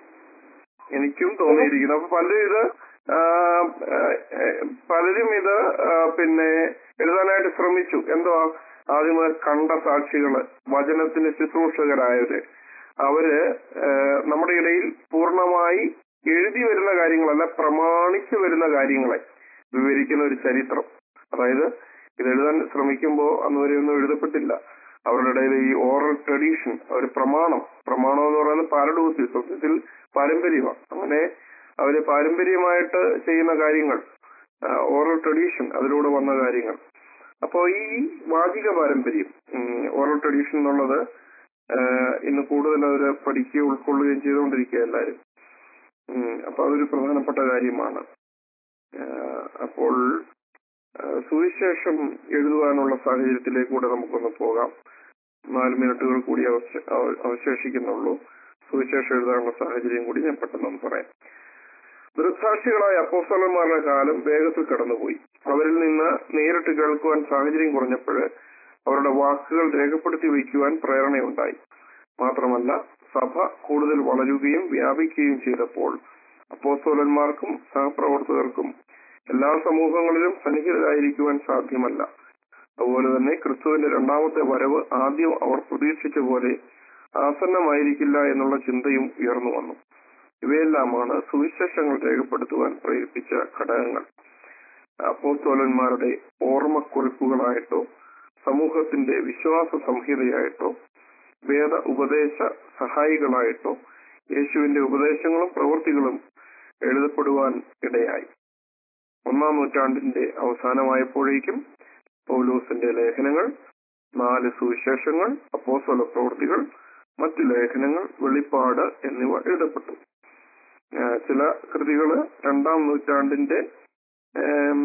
എനിക്കും തോന്നിയിരിക്കുന്നു അപ്പൊ പലരും ഇത് ആ, ആ, പലരും ഇത് ആ, പിന്നെ എഴുതാനായിട്ട് ശ്രമിച്ചു എന്തോ ആദ്യം മുതൽ കണ്ട സാക്ഷികള് വചനത്തിന് ശുശ്രൂഷകരായവര് അവര് ആ, നമ്മുടെ ഇടയിൽ പൂർണ്ണമായി എഴുതി വരുന്ന കാര്യങ്ങളല്ല പ്രമാണിച്ചു വരുന്ന കാര്യങ്ങളെ വിവരിക്കുന്ന ഒരു ചരിത്രം അതായത് ഇത് എഴുതാൻ ശ്രമിക്കുമ്പോൾ അന്ന് വരെ ഒന്നും എഴുതപ്പെട്ടില്ല അവരുടെ ഇടയിൽ ഈ ഓറൽ ട്രഡീഷൻ ഒരു പ്രമാണം പ്രമാണം എന്ന് പറയുന്നത് പാരഡോസി സത്യത്തിൽ പാരമ്പര്യമാണ് അങ്ങനെ അവര് പാരമ്പര്യമായിട്ട് ചെയ്യുന്ന കാര്യങ്ങൾ ഓറൽ ട്രഡീഷൻ അതിലൂടെ വന്ന കാര്യങ്ങൾ അപ്പോ ഈ വാചിക പാരമ്പര്യം ഓറൽ ട്രഡീഷൻ എന്നുള്ളത് ആ, ഇന്ന് കൂടുതൽ അവര് പഠിക്കുകയും ഉൾക്കൊള്ളുകയും ചെയ്തുകൊണ്ടിരിക്കുക എല്ലാവരും ഉം, അപ്പൊ അതൊരു പ്രധാനപ്പെട്ട കാര്യമാണ് ആ, അപ്പോൾ ആ, സുവിശേഷം എഴുതുവാനുള്ള സാഹചര്യത്തിലേക്കൂടെ നമുക്കൊന്ന് പോകാം നാല് മിനിറ്റുകൾ കൂടി അവശ- അവ- അവശേഷിക്കുന്നുള്ളൂ സുവിശേഷം എഴുതാനുള്ള സാഹചര്യം കൂടി ഞാൻ പെട്ടെന്ന് പറയാം ദൃക്സാക്ഷികളായ അപ്പോസ്തലന്മാരുടെ കാലം വേഗത്തിൽ കടന്നുപോയി അവരിൽ നിന്ന് നേരിട്ട് കേൾക്കുവാൻ സാഹചര്യം കുറഞ്ഞപ്പോൾ അവരുടെ വാക്കുകൾ രേഖപ്പെടുത്തി വയ്ക്കുവാൻ പ്രേരണയുണ്ടായി മാത്രമല്ല സഭ കൂടുതൽ വളരുകയും വ്യാപിക്കുകയും ചെയ്തപ്പോൾ അപ്പോസ്തോലന്മാർക്കും സഹപ്രവർത്തകർക്കും എല്ലാ സമൂഹങ്ങളിലും സന്നിഹിതരായിരിക്കുവാൻ സാധ്യമല്ല അതുപോലെ തന്നെ ക്രിസ്തുവിന്റെ രണ്ടാമത്തെ വരവ് ആദ്യം അവർ പ്രതീക്ഷിച്ച പോലെ ആസന്നമായിരിക്കില്ല എന്നുള്ള ചിന്തയും ഉയർന്നു വന്നു ഇവയെല്ലാമാണ് സുവിശേഷങ്ങൾ രേഖപ്പെടുത്തുവാൻ പ്രേരിപ്പിച്ച ഘടകങ്ങൾ അപ്പോസ്തോലന്മാരുടെ ഓർമ്മക്കുറിപ്പുകളായിട്ടോ സമൂഹത്തിന്റെ വിശ്വാസ സംഹിതയായിട്ടോ വേദ ഉപദേശ സഹായികളായിട്ടോ യേശുവിന്റെ ഉപദേശങ്ങളും പ്രവൃത്തികളും എഴുതപ്പെടുവാൻ ഇടയായി ഒന്നാം നൂറ്റാണ്ടിന്റെ അവസാനമായപ്പോഴേക്കും പൗലോസിന്റെ ലേഖനങ്ങൾ നാല് സുവിശേഷങ്ങൾ അപ്പോസ്തല പ്രവൃത്തികൾ മറ്റു ലേഖനങ്ങൾ വെളിപ്പാട് എന്നിവ എഴുതപ്പെട്ടു ആ, ചില കൃതികള് രണ്ടാം നൂറ്റാണ്ടിന്റെ ഏം,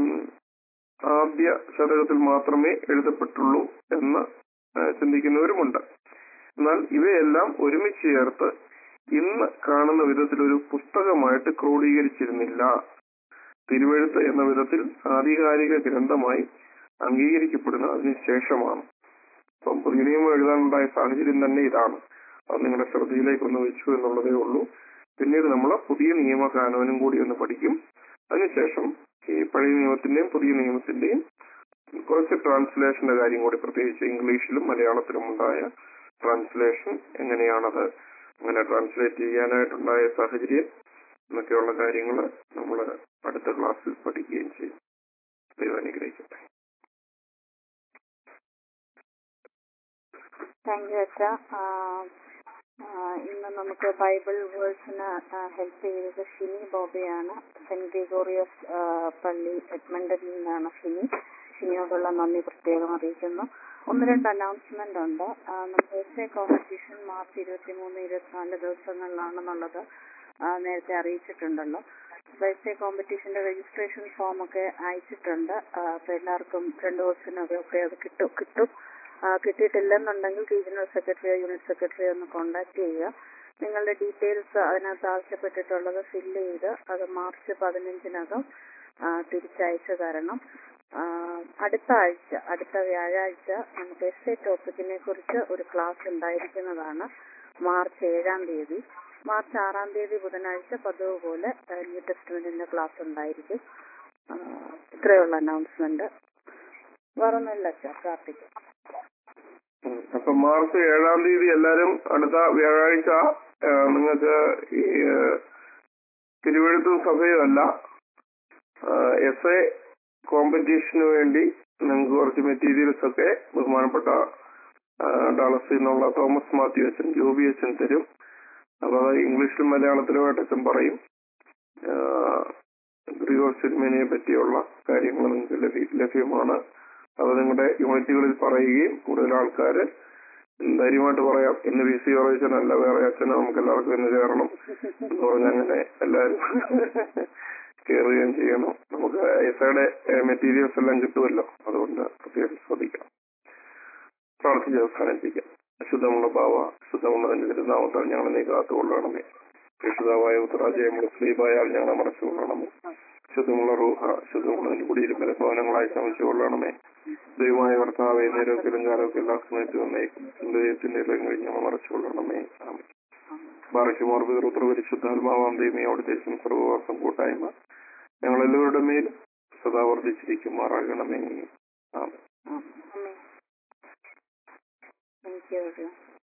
ആദ്യ ശതകത്തിൽ മാത്രമേ എഴുതപ്പെട്ടുള്ളൂ എന്ന് ആ, ചിന്തിക്കുന്നവരുമുണ്ട് എന്നാൽ ഇവയെല്ലാം ഒരുമിച്ച് ചേർത്ത് ഇന്ന് കാണുന്ന വിധത്തിൽ ഒരു പുസ്തകമായിട്ട് ക്രോഡീകരിച്ചിരുന്നില്ല തിരുവെഴുത്ത് എന്ന വിധത്തിൽ ആധികാരിക ഗ്രന്ഥമായി അംഗീകരിക്കപ്പെടുന്ന അതിന് ശേഷമാണ് അപ്പം പുതിയ നിയമം എഴുതാനുണ്ടായ സാഹചര്യം തന്നെ ഇതാണ് അത് നിങ്ങളുടെ ശ്രദ്ധയിലേക്ക് ഒന്ന് വെച്ചു എന്നുള്ളതേ ഉള്ളൂ പിന്നീട് നമ്മൾ പുതിയ നിയമ കാനോനും കൂടി ഒന്ന് പഠിക്കും അതിനുശേഷം ഈ പഴയ നിയമത്തിന്റെയും പുതിയ നിയമത്തിന്റെയും കുറച്ച് ട്രാൻസ്ലേഷന്റെ കാര്യം കൂടി പ്രത്യേകിച്ച് ഇംഗ്ലീഷിലും മലയാളത്തിലും ഉണ്ടായ ട്രാൻസ്ലേഷൻ എങ്ങനെയാണത് അങ്ങനെ ട്രാൻസ്ലേറ്റ് ചെയ്യാനായിട്ടുണ്ടായ സാഹചര്യം എന്നൊക്കെയുള്ള കാര്യങ്ങൾ നമ്മൾ അടുത്ത ക്ലാസ്സിൽ പഠിക്കുകയും ചെയ്യും ദൈവം അനുഗ്രഹിക്കട്ടെ താങ്ക് യു അച്ഛ ഇന്ന് നമുക്ക് ബൈബിൾ വേഴ്സിന് ഹെൽപ്പ് ചെയ്തത് ഷിനി ബോബയാണ് സെന്റ് ഗ്രിഗോറിയസ് ആ, പള്ളി എഡ്മണ്ടനിൽ നിന്നാണ് ഷിനി ഷിനിയോടുള്ള നന്ദി പ്രത്യേകം അറിയിക്കുന്നു ഒന്ന് രണ്ട് അനൗൺസ്മെന്റ് ഉണ്ട് ആ, നമ്മുടെ എസ് എ കോമ്പറ്റീഷൻ മാർച്ച് ഇരുപത്തി മൂന്ന് ഇരുപത്തിനാല് ദിവസങ്ങളിലാണെന്നുള്ളത് ആ, നേരത്തെ അറിയിച്ചിട്ടുണ്ടല്ലോ അപ്പൊ എസ് എ കോമ്പറ്റീഷന്റെ രജിസ്ട്രേഷൻ ഫോം ഒക്കെ അയച്ചിട്ടുണ്ട് ആ, അപ്പൊ എല്ലാവർക്കും രണ്ടു ദിവസത്തിനൊക്കെ അത് കിട്ടും കിട്ടും ആ, കിട്ടിയിട്ടില്ലെന്നുണ്ടെങ്കിൽ റീജിയണൽ സെക്രട്ടറിയോ യൂണിറ്റ് സെക്രട്ടറിയോ ഒന്ന് കോൺടാക്ട് ചെയ്യുക നിങ്ങളുടെ ഡീറ്റെയിൽസ് അതിനകത്ത് ആവശ്യപ്പെട്ടിട്ടുള്ളത് ഫില്ല് ചെയ്ത് അത് മാർച്ച് പതിനഞ്ചിനകം ആ, തിരിച്ചയച്ചു തരണം ആ, അടുത്ത ആഴ്ച അടുത്ത വ്യാഴാഴ്ച നമുക്ക് എസ് എ ടോപ്പിക്കിനെ കുറിച്ച് ഒരു ക്ലാസ് ഉണ്ടായിരിക്കുന്നതാണ് മാർച്ച് ഏഴാം തീയതി മാർച്ച് ആറാം തീയതി ബുധനാഴ്ച പതിവ് പോലെ ആ, ന്യൂ ടെസ്റ്റ്മെന്റിന്റെ ക്ലാസ് ഉണ്ടായിരിക്കും ആ, ഇത്രയുള്ള അനൗൺസ്മെന്റ് വേറൊന്നുമില്ല അച്ഛാ പ്രാർത്ഥിക്കാം ഉം. അപ്പൊ മാർച്ച് ഏഴാം തീയതി എല്ലാരും അടുത്ത വ്യാഴാഴ്ച ആ, നിങ്ങൾക്ക് ഈ ആ, തിരുവഴുത്തും സഭയും അല്ല എസ് എ കോമ്പറ്റീഷന് വേണ്ടി നിങ്ങൾക്ക് കുറച്ച് മെറ്റീരിയൽസ് ഒക്കെ ബഹുമാനപ്പെട്ട ആ, ഡാളസിൽ നിന്നുള്ള തോമസ് മാത്യു അച്ഛൻ ജോബി അച്ഛൻ തരും അപ്പൊ അത് ഇംഗ്ലീഷിലും മലയാളത്തിലുമായിട്ട് അച്ഛൻ പറയും ആ, ഗ്രിഗോർ സിനിമയെ പറ്റിയുള്ള കാര്യങ്ങൾ നിങ്ങൾക്ക് ലഭ്യ- ലഭ്യമാണ് അത് നിങ്ങളുടെ യൂണിറ്റുകളിൽ പറയുകയും കൂടുതൽ ആൾക്കാര് ധൈര്യമായിട്ട് പറയാം ഇന്ന് വി സി പറയിച്ചനല്ല വേറെ അച്ഛനെ നമുക്ക് എല്ലാവർക്കും ഇന്ന് കയറണം എന്ന് പറഞ്ഞ അങ്ങനെ എല്ലാവരും കയറുകയും ചെയ്യണം നമുക്ക് എസയുടെ മെറ്റീരിയൽസ് എല്ലാം കിട്ടുമല്ലോ അതുകൊണ്ട് പ്രത്യേകം ശ്രദ്ധിക്കണം പ്രാർത്ഥിച്ച് അവസാനിപ്പിക്കാം ശുദ്ധമുള്ള ഭാവ ശുദ്ധമുള്ള നിന്റെ തിരുനാമത്താൽ ഞങ്ങളെ നീ കാത്തുകൊള്ളണമേ രക്ഷിതാവായ ഉത്തരാജയമുള്ള സ്ലീപായാൽ ഞങ്ങളെ മറച്ചുകൊള്ളണമേ ശുദ്ധമുള്ള റൂഹ ശുദ്ധമുള്ള നിന്റെ കുടിയിലും ബലഭവനങ്ങളായി ശമിച്ചു കൊള്ളണമേ ദൈവമായ കർത്താവെ നേരത്തിലും കാലമൊക്കെ എല്ലാ സമയത്തും വന്നേക്കും ദൈവത്തിന്റെ എല്ലാം കഴിഞ്ഞ് ഞങ്ങൾ മറച്ചുകൊള്ളണമേ ആമേ ബാറയ്ക്കുമാർ പിതൃത്ര പരിശുദ്ധാത്മാവാം ദൈവമേ അവിടുത്തെ സർവവാസം കൂട്ടായ്മ ഞങ്ങൾ എല്ലാവരുടെ മേലും സദാ വർദ്ധിച്ചിരിക്കുമാറാകണമേ ആമേ താങ്ക് യു